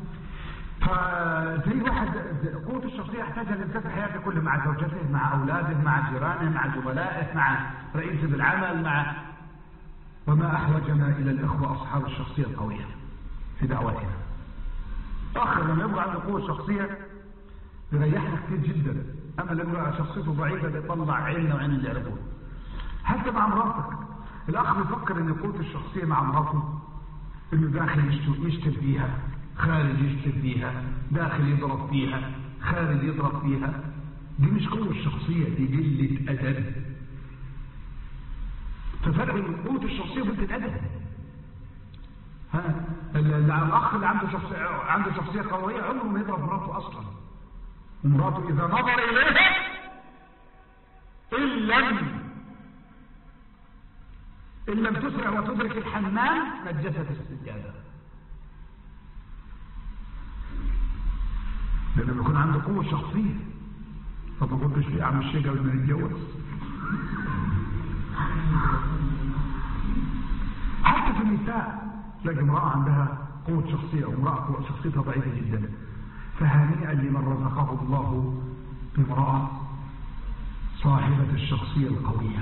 فزي واحد قوة الشخصية يحتاجها الإنسان في حياته كله مع زوجته مع أولاده مع جيرانه مع زملائه مع رئيسه بالعمل مع وما أحوجنا إلى الإخوة أصحاب الشخصية القوية في دعوتنا آخر لما يبقى عنده قوة شخصية يريحنا كتير جدا أما لما شخصيته ضعيفة بيطلع عيننا وعين اللي يعرفون حتى مع مراتك الأخ بيفكر إن قوة الشخصية مع مراته إنه داخل يشتم فيها خارج يشتم فيها داخل يضرب فيها خارج يضرب فيها دي مش قوة الشخصية دي قلة أدب ففرق بين قوة الشخصية وقلة الأدب ها الأخ اللي عنده شخصية عنده شخصية قوية عمره ما يضرب مراته أصلا ومراته إذا نظر إليها إن لم إن لم تسرع وتدرك الحمام نجست السجادة لأنه بيكون عنده قوة شخصية طب ما كنتش في عم الشيخ قبل ما يتجوز حتى في النساء تلاقي امرأة عندها قوة شخصية وامرأة شخصيتها ضعيفة جدا فهنيئا لمن رزقه الله بامرأة صاحب الشخصية القوية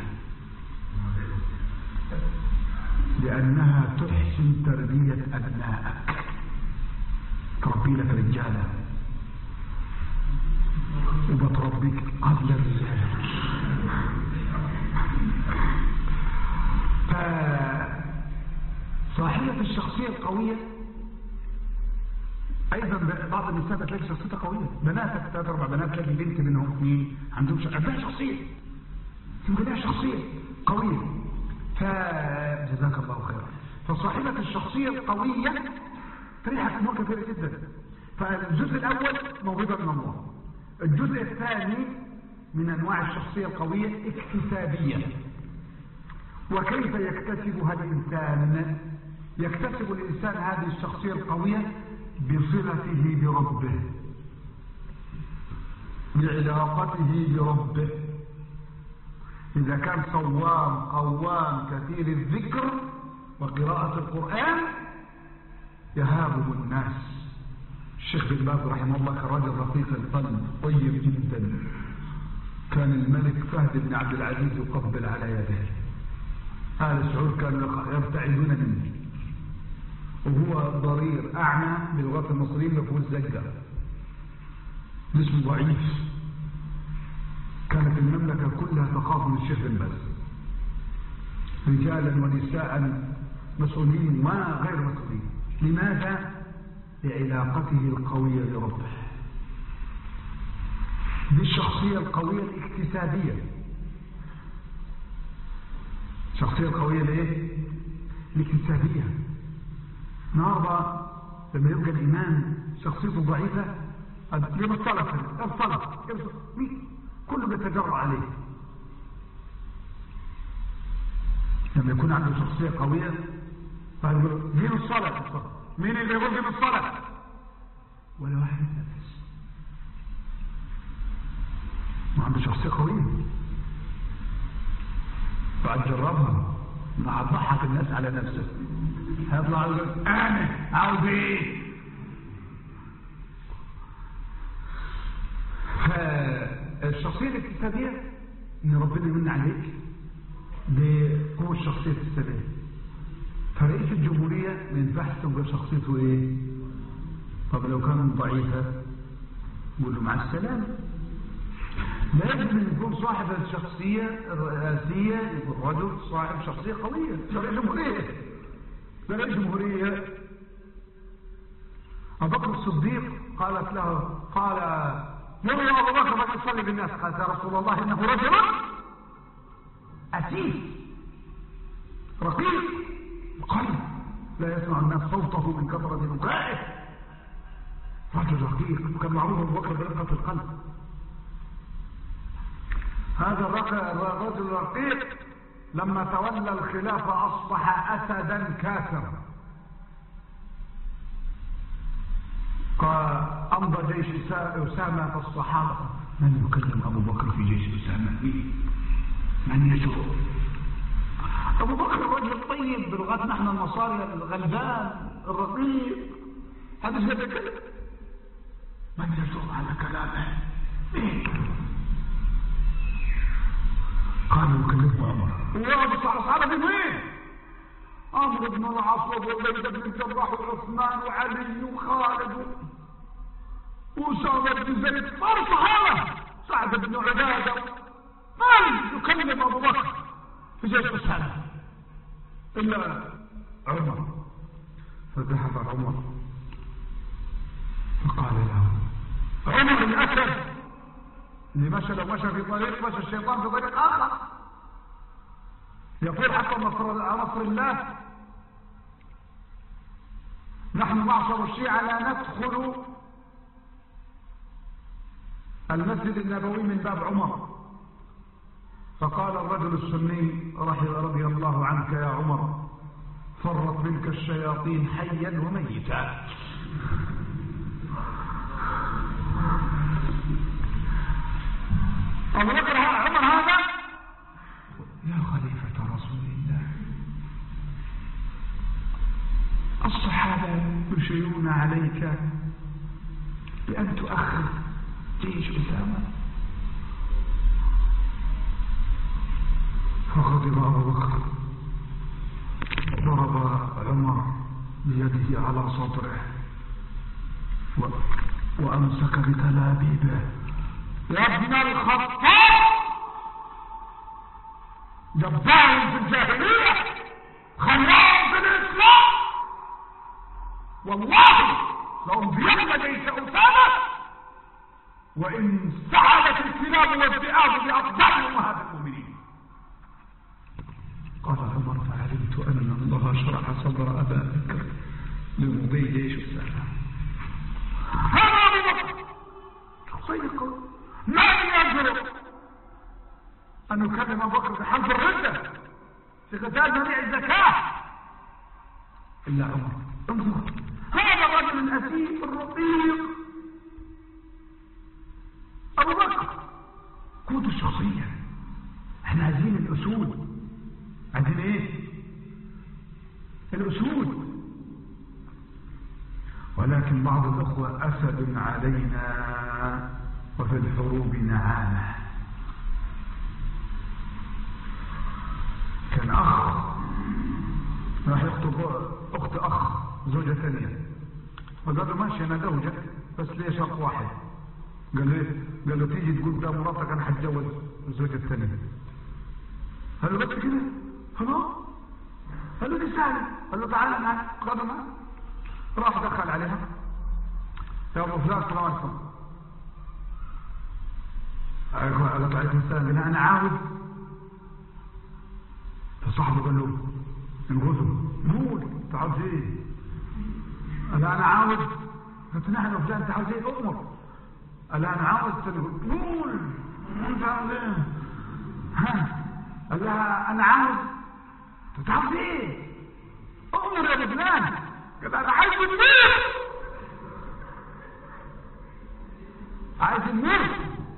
لأنها تحسن تربية أبنائك تربي لك رجالة وبتربيك قبل الرجالة فصاحبة الشخصية القوية ايضا بعض النساء بتلاقي شخصيتها قويه بناتك ثلاث اربع بنات تلاقي بنت منهم اثنين عندهم شخصيه عندها شخصيه يمكن لها شخصيه قويه فجزاك الله خيرا فصاحبه الشخصيه القويه تريحك امور كثيره جدا فالجزء الاول موهبه من الله الجزء الثاني من انواع الشخصيه القويه اكتسابيه وكيف يكتسبها الانسان يكتسب الانسان هذه الشخصيه القويه بصلته بربه بعلاقته بربه إذا كان صوام قوام كثير الذكر وقراءة القرآن يهابه الناس الشيخ بن باز رحمه الله كان رجل رقيق القلب طيب جدا كان الملك فهد بن عبد العزيز يقبل على يديه أهل سعود كانوا يرتعدون منه وهو ضرير أعمى بلغة المصريين مفهوم الزجة جسمه ضعيف كانت المملكة كلها تخاف من الشيخ بن باز رجالا ونساء مسؤولين وغير مسؤولين لماذا؟ لعلاقته القوية بربه دي الشخصية القوية الاكتسابية الشخصية القوية الايه؟ الاكتسابية النهارده لما يبقى الإمام شخصيته ضعيفة يوم الصلاة الصلاة مين؟ كله بيتجرع عليه لما يكون عنده شخصية قوية فيقول مين الصلاة مين اللي يقول مين الصلاة ولا واحد يتنفس ما عنده شخصية قوية بعد جربها ما هتضحك الناس على نفسك هيطلع يقول انا عاوز ايه فالشخصية الاكتسابية ان ربنا يمن عليك بقوة الشخصية الاكتسابية فرئيس الجمهورية ما ينفعش تبقى شخصيته ايه طب لو كان ضعيفة قول له مع السلامة لازم يكون صاحب الشخصية الرئاسية يكون رجل صاحب شخصية قوية رئيس جمهورية ده رئيس جمهورية أبو بكر الصديق قالت له قال مر يا أبو بكر من يصلي بالناس قالت يا رسول الله إنه رجل أسيس رقيق قلب لا يسمع الناس صوته من كثرة بكائه رجل رقيق كان معروف أبو بكر برقة القلب هذا الرجل الرقيق لما تولى الخلافة أصبح أسدا كافرا قال أمضى جيش أسامة فالصحابة من يكلم أبو بكر في جيش أسامة من يشوف أبو بكر الرجل الطيب بلغتنا نحن النصارى الغلبان الرقيق هذا الشيء يتكلم من يشوف على كلامه مين قال يكلمه عمر ويقعد الصحابة في وين عمرو بن العاص وزيد بن الجراح وعثمان وعلي وخالد وأسامة بن زيد صار صحابة سعد بن عبادة من يكلم أبو بكر في جيش أسامة إلا عمر فذهب عمر فقال له عمر الأسد اللي مشى لو مشى في طريق مشى الشيطان في طريق آخر يقول حتى نصر نصر الله نحن معشر الشيعة لا ندخل المسجد النبوي من باب عمر فقال الرجل السني رضي الله عنك يا عمر فرت منك الشياطين حيا وميتا أبو بكر عمر هذا يا خليفة رسول الله الصحابة يشيرون عليك بأن تؤخر جيش أسامة فغضب أبو بكر ضرب عمر بيده على صدره و... وأمسك بتلابيبه يا ابن الخطاب جبار في الجاهلية خلاص في الإسلام والله لأمضين جيش أسامة وإن سعدت الكلاب والذئاب بأقدام أمهات المؤمنين قال عمر فعلمت أن الله شرح صدر أبا بكر لمضي جيش السلام هذا أبو بكر صدق ما يجرؤ أن يكلم أبو بكر بحرب الردة في قتال منيع الزكاة إلا عمر انظر هذا الرجل الأسيف الرقيق أبو بكر قوة الشخصية احنا عايزين الأسود عايزين ايه الأسود ولكن بعض الأخوة أسد علينا وفي الحروب نعامة كان أخ راح يخطب أخت أخ زوجة ثانية فقال له ماشي أنا زوجة بس ليه شرط واحد قال له إيه؟ قال له تيجي تقول ده مراتك أنا هتجوز الزوجة الثانية قال له بس كده خلاص قال له دي سهلة قال له تعالى معاك خذ معاك راح دخل عليها يا ابو فلان السلام عليكم قالت عليكم السلام قال انا عاوز فصاحبه قال له انغزوا نقول انت عاوز ايه قال انا عاوز قلت نحن وفلان انت عاوز ايه امر قال انا عاوز نقول انت عاوز ايه ها قال لها انا عاوز انت عاوز ايه امر يا فلان قال انا عايز النور عايز النور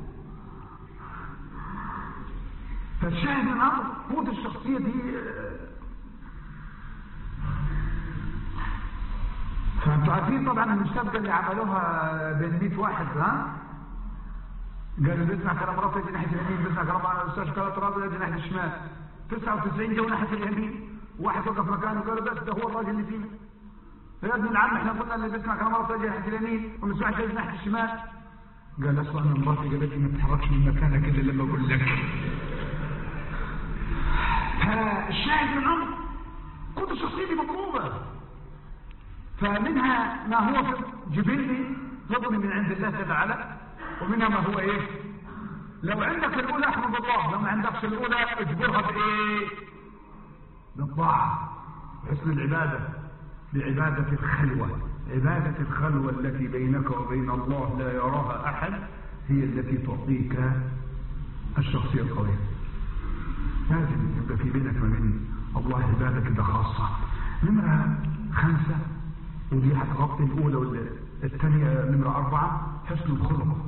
فالشاهد الامر قوة الشخصية دي فانتوا عارفين طبعا المسابقة اللي عملوها بين 100 واحد ها قالوا بيسمع كلام ربنا يجي ناحية اليمين بيسمع كلام الاستاذ كلام ربنا يجي ناحية الشمال 99 جو ناحية اليمين واحد وقف مكانه قال بس ده هو الراجل اللي فينا يا ابن العم احنا قلنا اللي بيسمع كلام ربنا يجي ناحية اليمين وما يسمعش يجي ناحية الشمال قال اصلا انا مراتي قالت لي ما تتحركش من مكانك الا لما اقول لك فالشاهد من الامر قوة الشخصية دي مطلوبة فمنها ما هو جبلي فضل من عند الله جل وعلا ومنها ما هو ايه لو عندك الاولى احمد الله لو ما عندكش الاولى اجبرها بايه بالطاعة حسن العبادة بعبادة الخلوة عبادة الخلوة التي بينك وبين الله لا يراها احد هي التي تعطيك الشخصية القوية لازم يبقى في بينك وبين الله عبادة كده خاصة نمرة خمسة ودي هتغطي الأولى والثانية نمرة أربعة حسن الخلق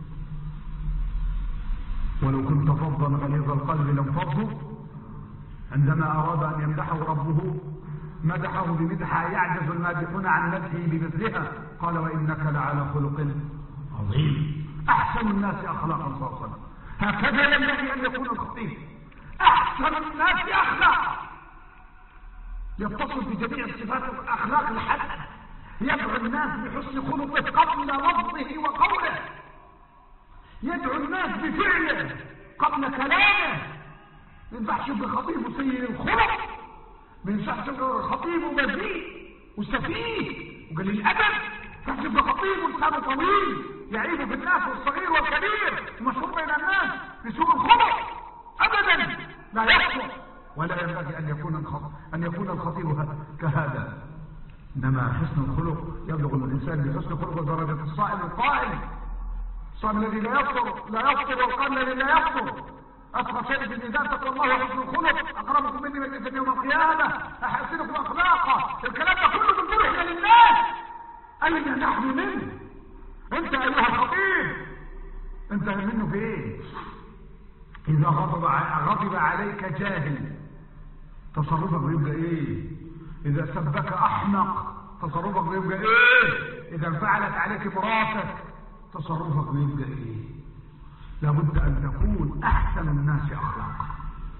ولو كنت فظا غليظ القلب لانفضوا عندما أراد أن يمدحه ربه مدحه بمدحة يعجز المادحون عن مدحه بمثلها قال وإنك لعلى خلق عظيم أحسن الناس أخلاقا صلى الله عليه وسلم هكذا ينبغي أن يكون الخطيب أحسن الناس أخلاقا يتصل بجميع الصفات الأخلاق الحسنة يدعو الناس بحسن خلقه قبل لفظه وقوله يدعو الناس بفعله قبل كلامه ما ينفعش يبقى خطيب سيء الخلق ما ينفعش يبقى خطيب بذيء وسفيه وقليل الادب ما ينفعش يبقى خطيب لسانه طويل يعيب بالناس والصغير والكبير ومشهور بين الناس بسوء الخلق ابدا لا يحصل ولا ينبغي ان يكون ان يكون الخطيب كهذا انما حسن الخلق يبلغ الانسان بحسن خلقه درجه الصائم القائم الصائم الذي لا يفطر لا يفطر والقائم الذي لا يفطر أصغر شيء في الميزان تقوى الله وحسن الخلق أقربكم مني من يوم القيامة أحسنكم أخلاقا الكلام ده كله من فرح للناس أين نحن منه أنت أيها الخطيب أنت منه في إيه إذا غضب غضب عليك جاهل تصرفك بيبقى إيه إذا سبك أحمق تصرفك بيبقى إيه إذا انفعلت عليك مراتك تصرفك بيبقى إيه لابد أن تكون أحسن الناس أخلاقا حسن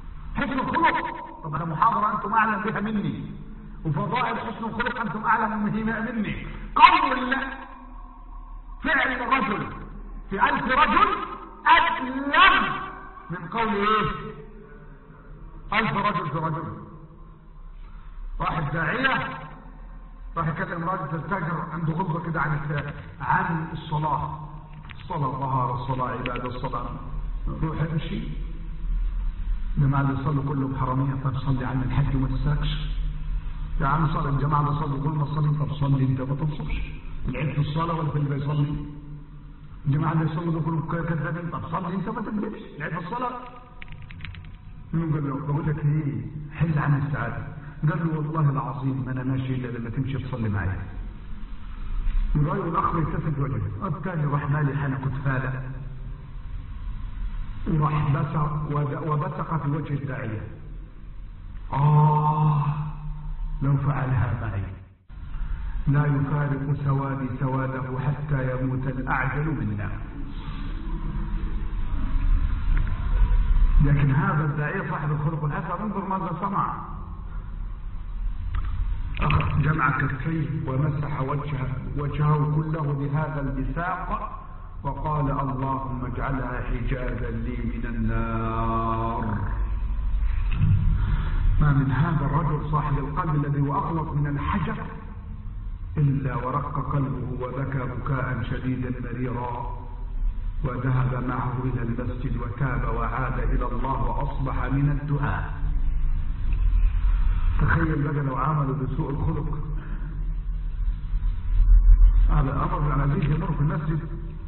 حسن الخلق طب انا محاضرة انتم اعلم بها مني وفضائل حسن الخلق انتم اعلم بها مني قول فعل رجل في الف رجل ابلغ من قول ايه الف رجل في رجل واحد داعية راح يكلم راجل تستاجر عنده غلظة كده عن عن الصلاة الصلاة طهارة الصلاة عبادة الصلاة روح امشي الجماعة اللي يصلوا كلهم حرامية طب صلي عن الحج وما تساكش يا عم صلي الجماعة اللي صلوا كلهم صلي طب صلي انت ما تنصبش العيب في الصلاة ولا في اللي بيصلي الجماعة اللي يصلوا كلهم كذابين طب صلي انت ما تكذبش العيب في الصلاة مين قال له بقول لك ايه حل عن السعادة قال له والله العظيم ما انا ماشي الا لما تمشي تصلي معايا الراجل الاخ يلتفت وجهه الثاني راح مالي حنك كتفاله وراح بسق وبسق في وجه الداعيه آه لو فعلها معي لا يفارق سوادي سواده حتى يموت الأعجل منا لكن هذا الداعية صاحب الخلق الحسن انظر ماذا صنع أخذ جمع كفيه ومسح وجهه, وجهه كله بهذا البساق وقال اللهم اجعلها حجابا لي من النار ما من هذا الرجل صاحب القلب الذي هو أخلص من الحجر إلا ورق قلبه وبكى بكاء شديدا مريرا وذهب معه إلى المسجد وتاب وعاد إلى الله وأصبح من الدعاء تخيل بقى لو عملوا بسوء الخلق هذا أمر بن العزيز يمر في المسجد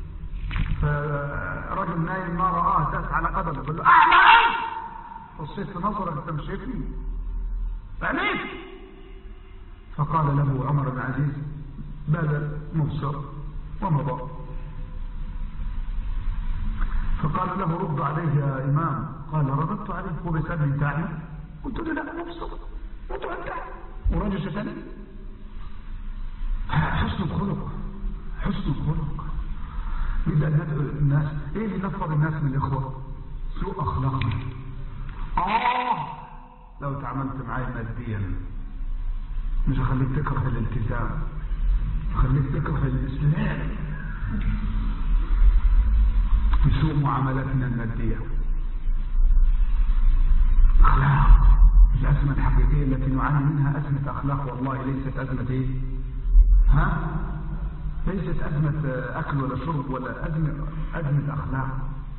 فرجل نايم ما رآه داس على قدمه قال له أعلى بصيت في نظرك أنت مش شايفني فعليك فقال له عمر بن العزيز بلى مبصر ومضى فقال له رد عليه يا إمام قال رددت عليه هو بيسألني انت أعمى قلت له لا مبصر رد أنت ورجل شتاني حسن الخلق حسن الخلق إذا ندعو الناس إيه اللي نفر الناس من الإخوة سوء أخلاقنا آه لو تعاملت معي ماديا مش هخليك تكره الالتزام خليك تكره الإسلام بسوء معاملتنا المادية أخلاق الأزمة الحقيقية التي نعاني منها أزمة أخلاق والله ليست أزمة إيه؟ ها؟ ليست أزمة أكل ولا شرب ولا أزمة, أزمة أخلاق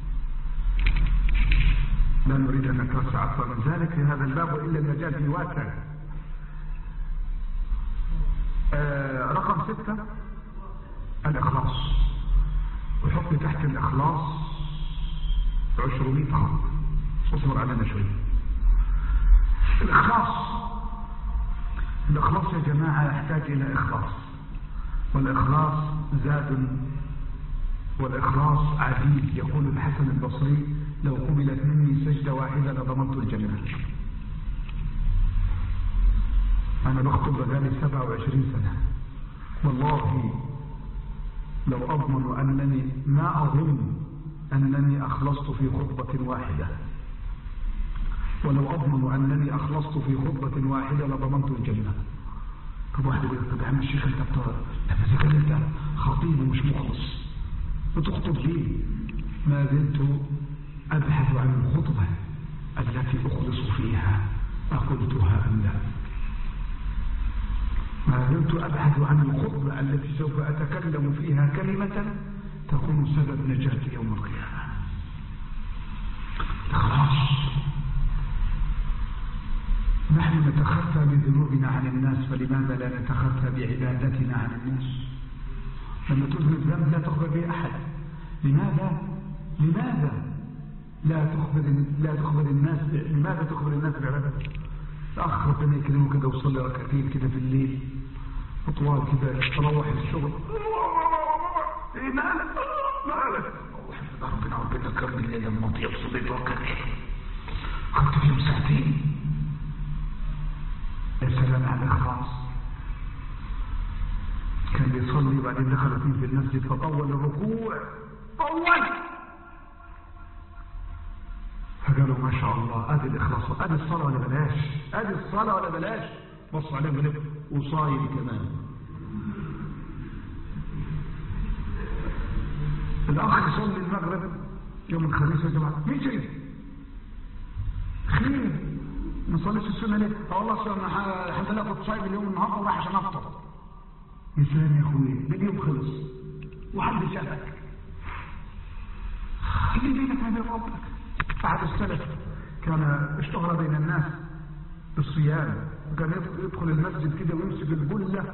لا نريد أن نتوسع أكثر من ذلك في هذا الباب وإلا المجال فيه واسع آه رقم ستة الإخلاص وحط تحت الإخلاص عشرمية خط اصبر علينا شوية الإخلاص الإخلاص يا جماعة يحتاج إلى إخلاص والإخلاص زاد والإخلاص عديد يقول الحسن البصري لو قبلت مني سجدة واحدة لضمنت الجنة أنا بخطب بقالي 27 سنة والله لو أضمن أنني ما أظن أنني أخلصت في خطبة واحدة ولو أضمن أنني أخلصت في خطبة واحدة لضمنت الجنة طب واحد يقول طب يا عم الشيخ انت بترى لما اذا كان انت خطيب ومش مخلص بتخطب ليه؟ ما زلت ابحث عن الخطبه التي اخلص فيها اقلتها ام لا؟ ما زلت ابحث عن الخطبه التي سوف اتكلم فيها كلمه تكون سبب نجاتي يوم القيامه. خلاص نحن نتخفى بذنوبنا عن الناس فلماذا لا نتخفى بعبادتنا عن الناس لما تذنب ذنب لا تخبر به أحد لماذا لماذا لا تخبر لا تخبر الناس لماذا تخبر الناس بعبادتك الاخ ربنا يكرمه كده وصلي ركعتين كده في الليل وطوال كده تروح الشغل ايه مالك مالك ربنا ربنا كم الليل الماضيه وصليت ركعتين خدت فيهم ساعتين يا سلام على الإخلاص كان بيصلي وبعدين دخل فيه في المسجد فطول الركوع طول فقالوا ما شاء الله ادي الاخلاص ادي الصلاه ولا بلاش ادي الصلاه ولا بلاش بصوا عليهم قال وصايم كمان الاخ يصلي المغرب يوم الخميس يا جماعه مين جاي خير ما صليتش السنه ليه؟ اه والله أصل انا الحمد لله كنت صايم اليوم النهارده ورايح عشان افطر يا سلام يا اخويا ده اليوم خلص وحد شافك خلي بينك وبين ربك بعد السلف كان اشتهر بين الناس بالصيام وكان يدخل المسجد كده ويمسك البله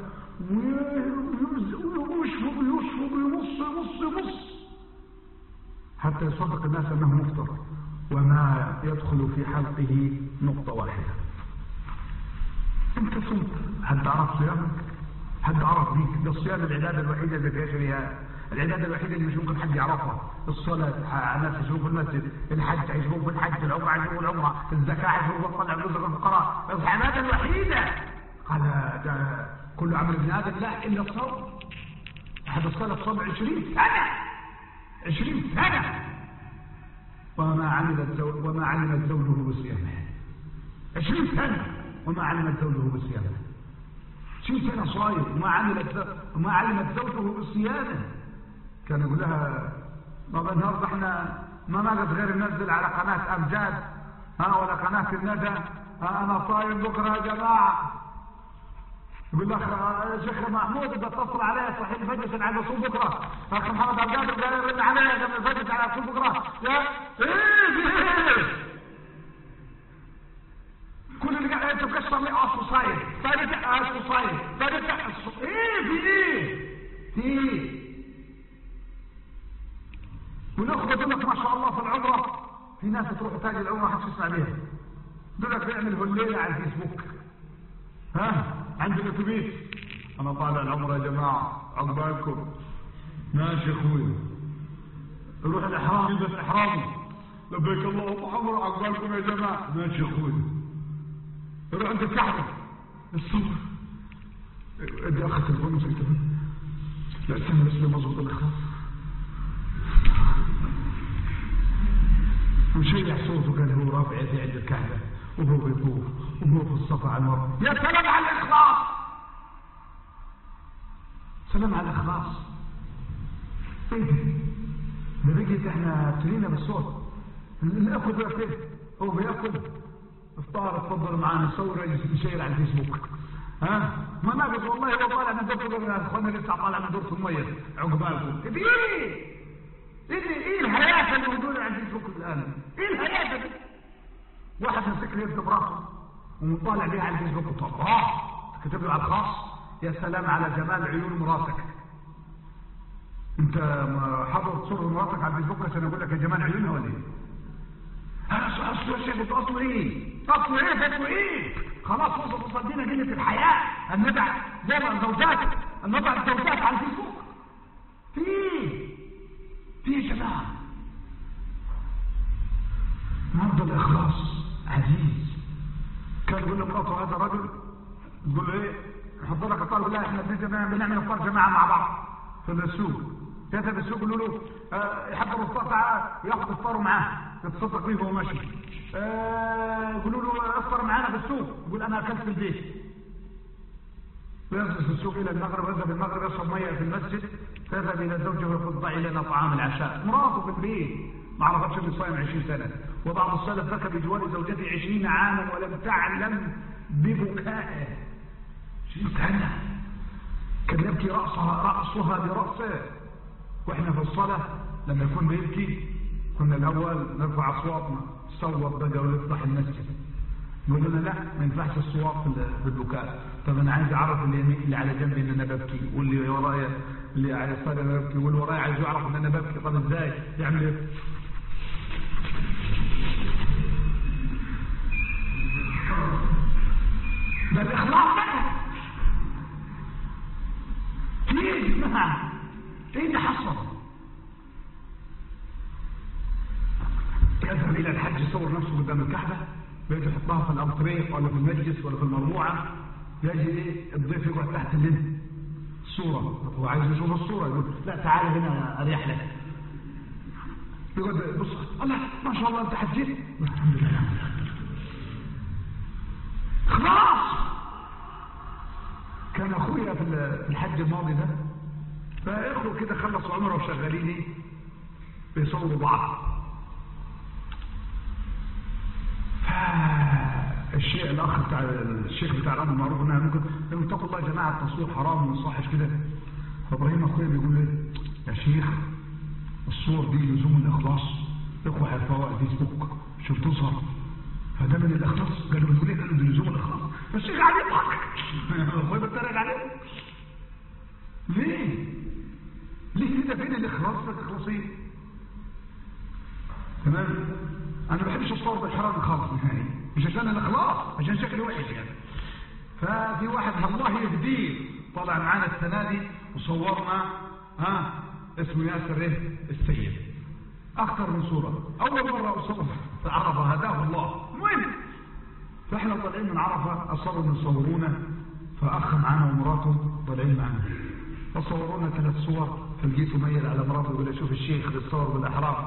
ويشفق ويشفق ويمص يمص يمص حتى يصدق الناس انه مفطر وما يدخل في حلقه نقطه واحده انت صمت هل عرف صيامك حد عرف بيك ده الصيام العباده الوحيده اللي فيها شريعه العباده الوحيده اللي مش ممكن حد يعرفها الصلاه الناس يشوفوا في المسجد الحج هيشوفوا في الحج العمره هيشوفوا العمره الزكاه هيشوفوا تطلع فلوس الفقراء العباده الوحيده قال ده كل عمل ابن ادم لا الا الصوم احد الصلاه صوم 20 سنه 20 سنه وما عملت زوج وما علمت زوجه بصيامه 20 سنه وما علمت زوجه بصيامه 20 سنه صايم وما عملت وما علمت زوجه بصيامه كان يقول لها بابا النهارده احنا ما نقدر غير ننزل على قناه امجاد ها ولا قناه الندى ها انا صايم بكره يا جماعه يقول لك يا شيخ محمود اذا اتصل علي صحيح الفجر عشان عايز اصوم بكره اخ محمد عبد القادر قال يرن علي قبل الفجر عشان اصوم بكره يا ايه في ايه كل اللي قاعد انت بكسر لي اصل صايم طيب اصل صايم طيب ايه في ايه في ايه والاخوه دول لك ما شاء الله في العمره في ناس تروح تاج العمره ما حدش يسمع بيها دول لك بيعمل هليله على الفيسبوك ها عند الاتوبيس انا طالع العمره يا جماعه عقبالكم ماشي يا اخوي يروح الاحرام يلبس احرامه لبيك اللهم عمره عقبالكم يا جماعه ماشي يا اخوي يروح عند الكعبه الصبح ادي اخ التليفون مسك التليفون لا استنى بس لما اظبط الاخلاص وشيع صوته كان هو رافع يديه عند الكعبه وهو بيطوف وهو في الصفا على المروه يا سلام على الاخلاص سلام على الاخلاص ايه ده ده بيجي احنا ابتلينا بالصوت ناكل بياكل هو بياكل افطار اتفضل معانا صور يشير على الفيسبوك ها ما ناقص والله هو طالع من دورته اخوانا لسه طالع من دورته الميه عقبالكم ايه ايه ايه الهيافه اللي موجوده على الفيسبوك الان ايه الهيافه دي واحد مسك لي يده براسه ومطالع بيها على الفيسبوك الله كتب له على الخاص يا سلام على جمال عيون مراتك انت حضرت صور مراتك على الفيسبوك عشان اقول لك يا جمال عيونها ولا ايه انا اصل يا شيخ اصله ايه اصله ايه فاتوا ايه خلاص وصل وصلنا قله الحياه ان ندع زي ما الزوجات ان نضع الزوجات على الفيسبوك في في يا جماعه مرضى الاخلاص عزيز كان يقول لمراته هذا رجل تقول له ايه نحضر لك افطار بالله احنا بنعمل افطار جماعه مع بعض في السوق يذهب السوق يقولوا له آه يحضر الافطار تعالى ياخذ افطاره معاه يتصدق بيه وهو ماشي آه يقولوا له افطر معانا في السوق يقول انا اكلت في البيت ويجلس في السوق الى المغرب يذهب المغرب يشرب ميه في المسجد فيذهب الى زوجه ويقول ضعي لنا طعام العشاء مراته في البيت ما عرفتش انه صايم 20 سنه وبعض السلف بكى بجوار زوجته 20 عاما ولم تعلم ببكائه 20 سنه كان يبكي راسها راسها براسه واحنا في الصلاه لما يكون بيبكي كنا الاول نرفع اصواتنا صوت بقى ونفتح المسجد يقول لنا لا ما ينفعش الصوات في البكاء طب انا عايز اعرف اللي يمين اللي على جنبي ان انا ببكي واللي ورايا اللي على يساري انا ببكي واللي ورايا عايز يعرف ان انا ببكي طب ازاي يعمل ايه ده الاخلاص بقى ليه اسمها ايه اللي حصل يذهب الى الحج يصور نفسه قدام الكعبه بيجي يحطها في الانطريق ولا في المجلس ولا في المربوعه يجي ايه الضيف يقعد تحت اللين الصوره هو عايز يشوف الصوره يقول لا تعال هنا اريح لك يقعد بص الله ما شاء الله انت حجيت الحمد لله خلاص كان اخويا في الحج الماضي ده فاخوه كده خلصوا عمره وشغالين ايه بيصوروا بعض فالشيخ الاخ بتاع الشيخ بتاع الامر المعروف انها ممكن لما اتقوا الله يا جماعه التصوير حرام وما يصحش كده فابراهيم اخويا بيقول لي يا شيخ الصور دي لزوم الاخلاص اخوه هيرفعوها على الفيسبوك شوف تظهر فده من الاخلاص قالوا بيقول ايه قالوا دي لزوم الاخلاص فالشيخ قاعد يضحك اخويا بتريق عليه ليه ليه كده فين الاخلاص ما تخلصين تمام انا ما بحبش الصور بالحرام خالص نهائي مش عشان الاخلاص عشان شكله وحش يعني ففي واحد الله يهديه طلع معانا السنه دي وصورنا ها اسمه ياسر ايه السيد اكثر من صوره اول مره اصور في عرفه هداه الله المهم فاحنا طالعين من عرفه اصروا ان يصورونا فاخ معانا ومراته طالعين معانا فصورونا ثلاث صور فلقيته ميل على مراته يقول لي شوف الشيخ بيتصور بالاحرام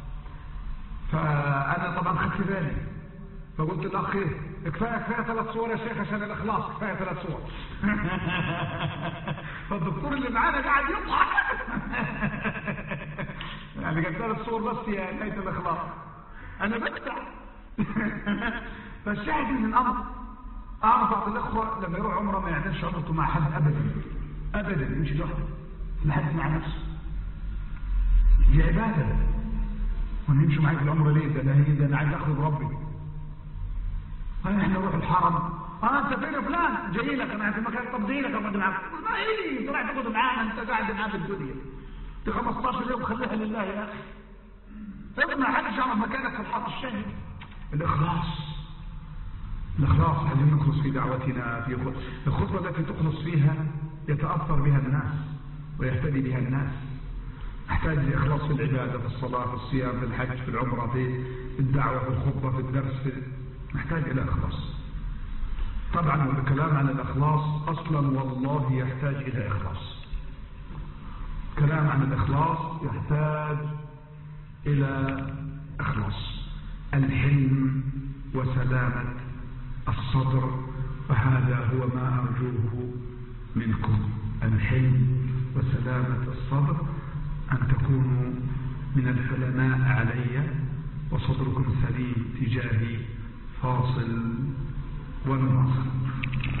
فانا طبعا خدت بالي فقلت للاخ ايه كفايه كفايه ثلاث صور يا شيخ عشان الاخلاص كفايه ثلاث صور فالدكتور اللي معانا قاعد يضحك يعني جاب ثلاث صور بس يا نهايه الاخلاص انا بكتع فالشاهد من الامر اعرف بعض الاخوه لما يروح عمره ما يعملش عمرته مع حد ابدا ابدا مش لوحده لحد مع نفسه دي عباده وانا يمشوا معايا في العمره ليه ده انا ده انا عايز اخرج ربي احنا نروح الحرم اه انت فين يا فلان جاي لك انا في مكان طب جاي لك اقعد معاك ما ايه طلع تقعد معانا انت قاعد معاه في الدنيا دي 15 يوم خليها لله يا اخي ما حدش يعرف مكانك في الحرم الشهري الاخلاص الاخلاص عايزين نخلص في دعوتنا في الخطبه التي تخلص فيها يتاثر بها الناس ويهتدي بها الناس نحتاج لإخلاص في العبادة في الصلاة في الصيام في الحج في العمرة في الدعوة في الخطبة في الدرس في نحتاج إلى إخلاص طبعا والكلام عن الإخلاص أصلا والله يحتاج إلى إخلاص كلام عن الإخلاص يحتاج إلى إخلاص الحلم وسلامة الصدر وهذا هو ما أرجوه منكم الحلم وسلامة الصدر أن تكونوا من الحلماء علي وصدركم سليم تجاهي فاصل ونواصل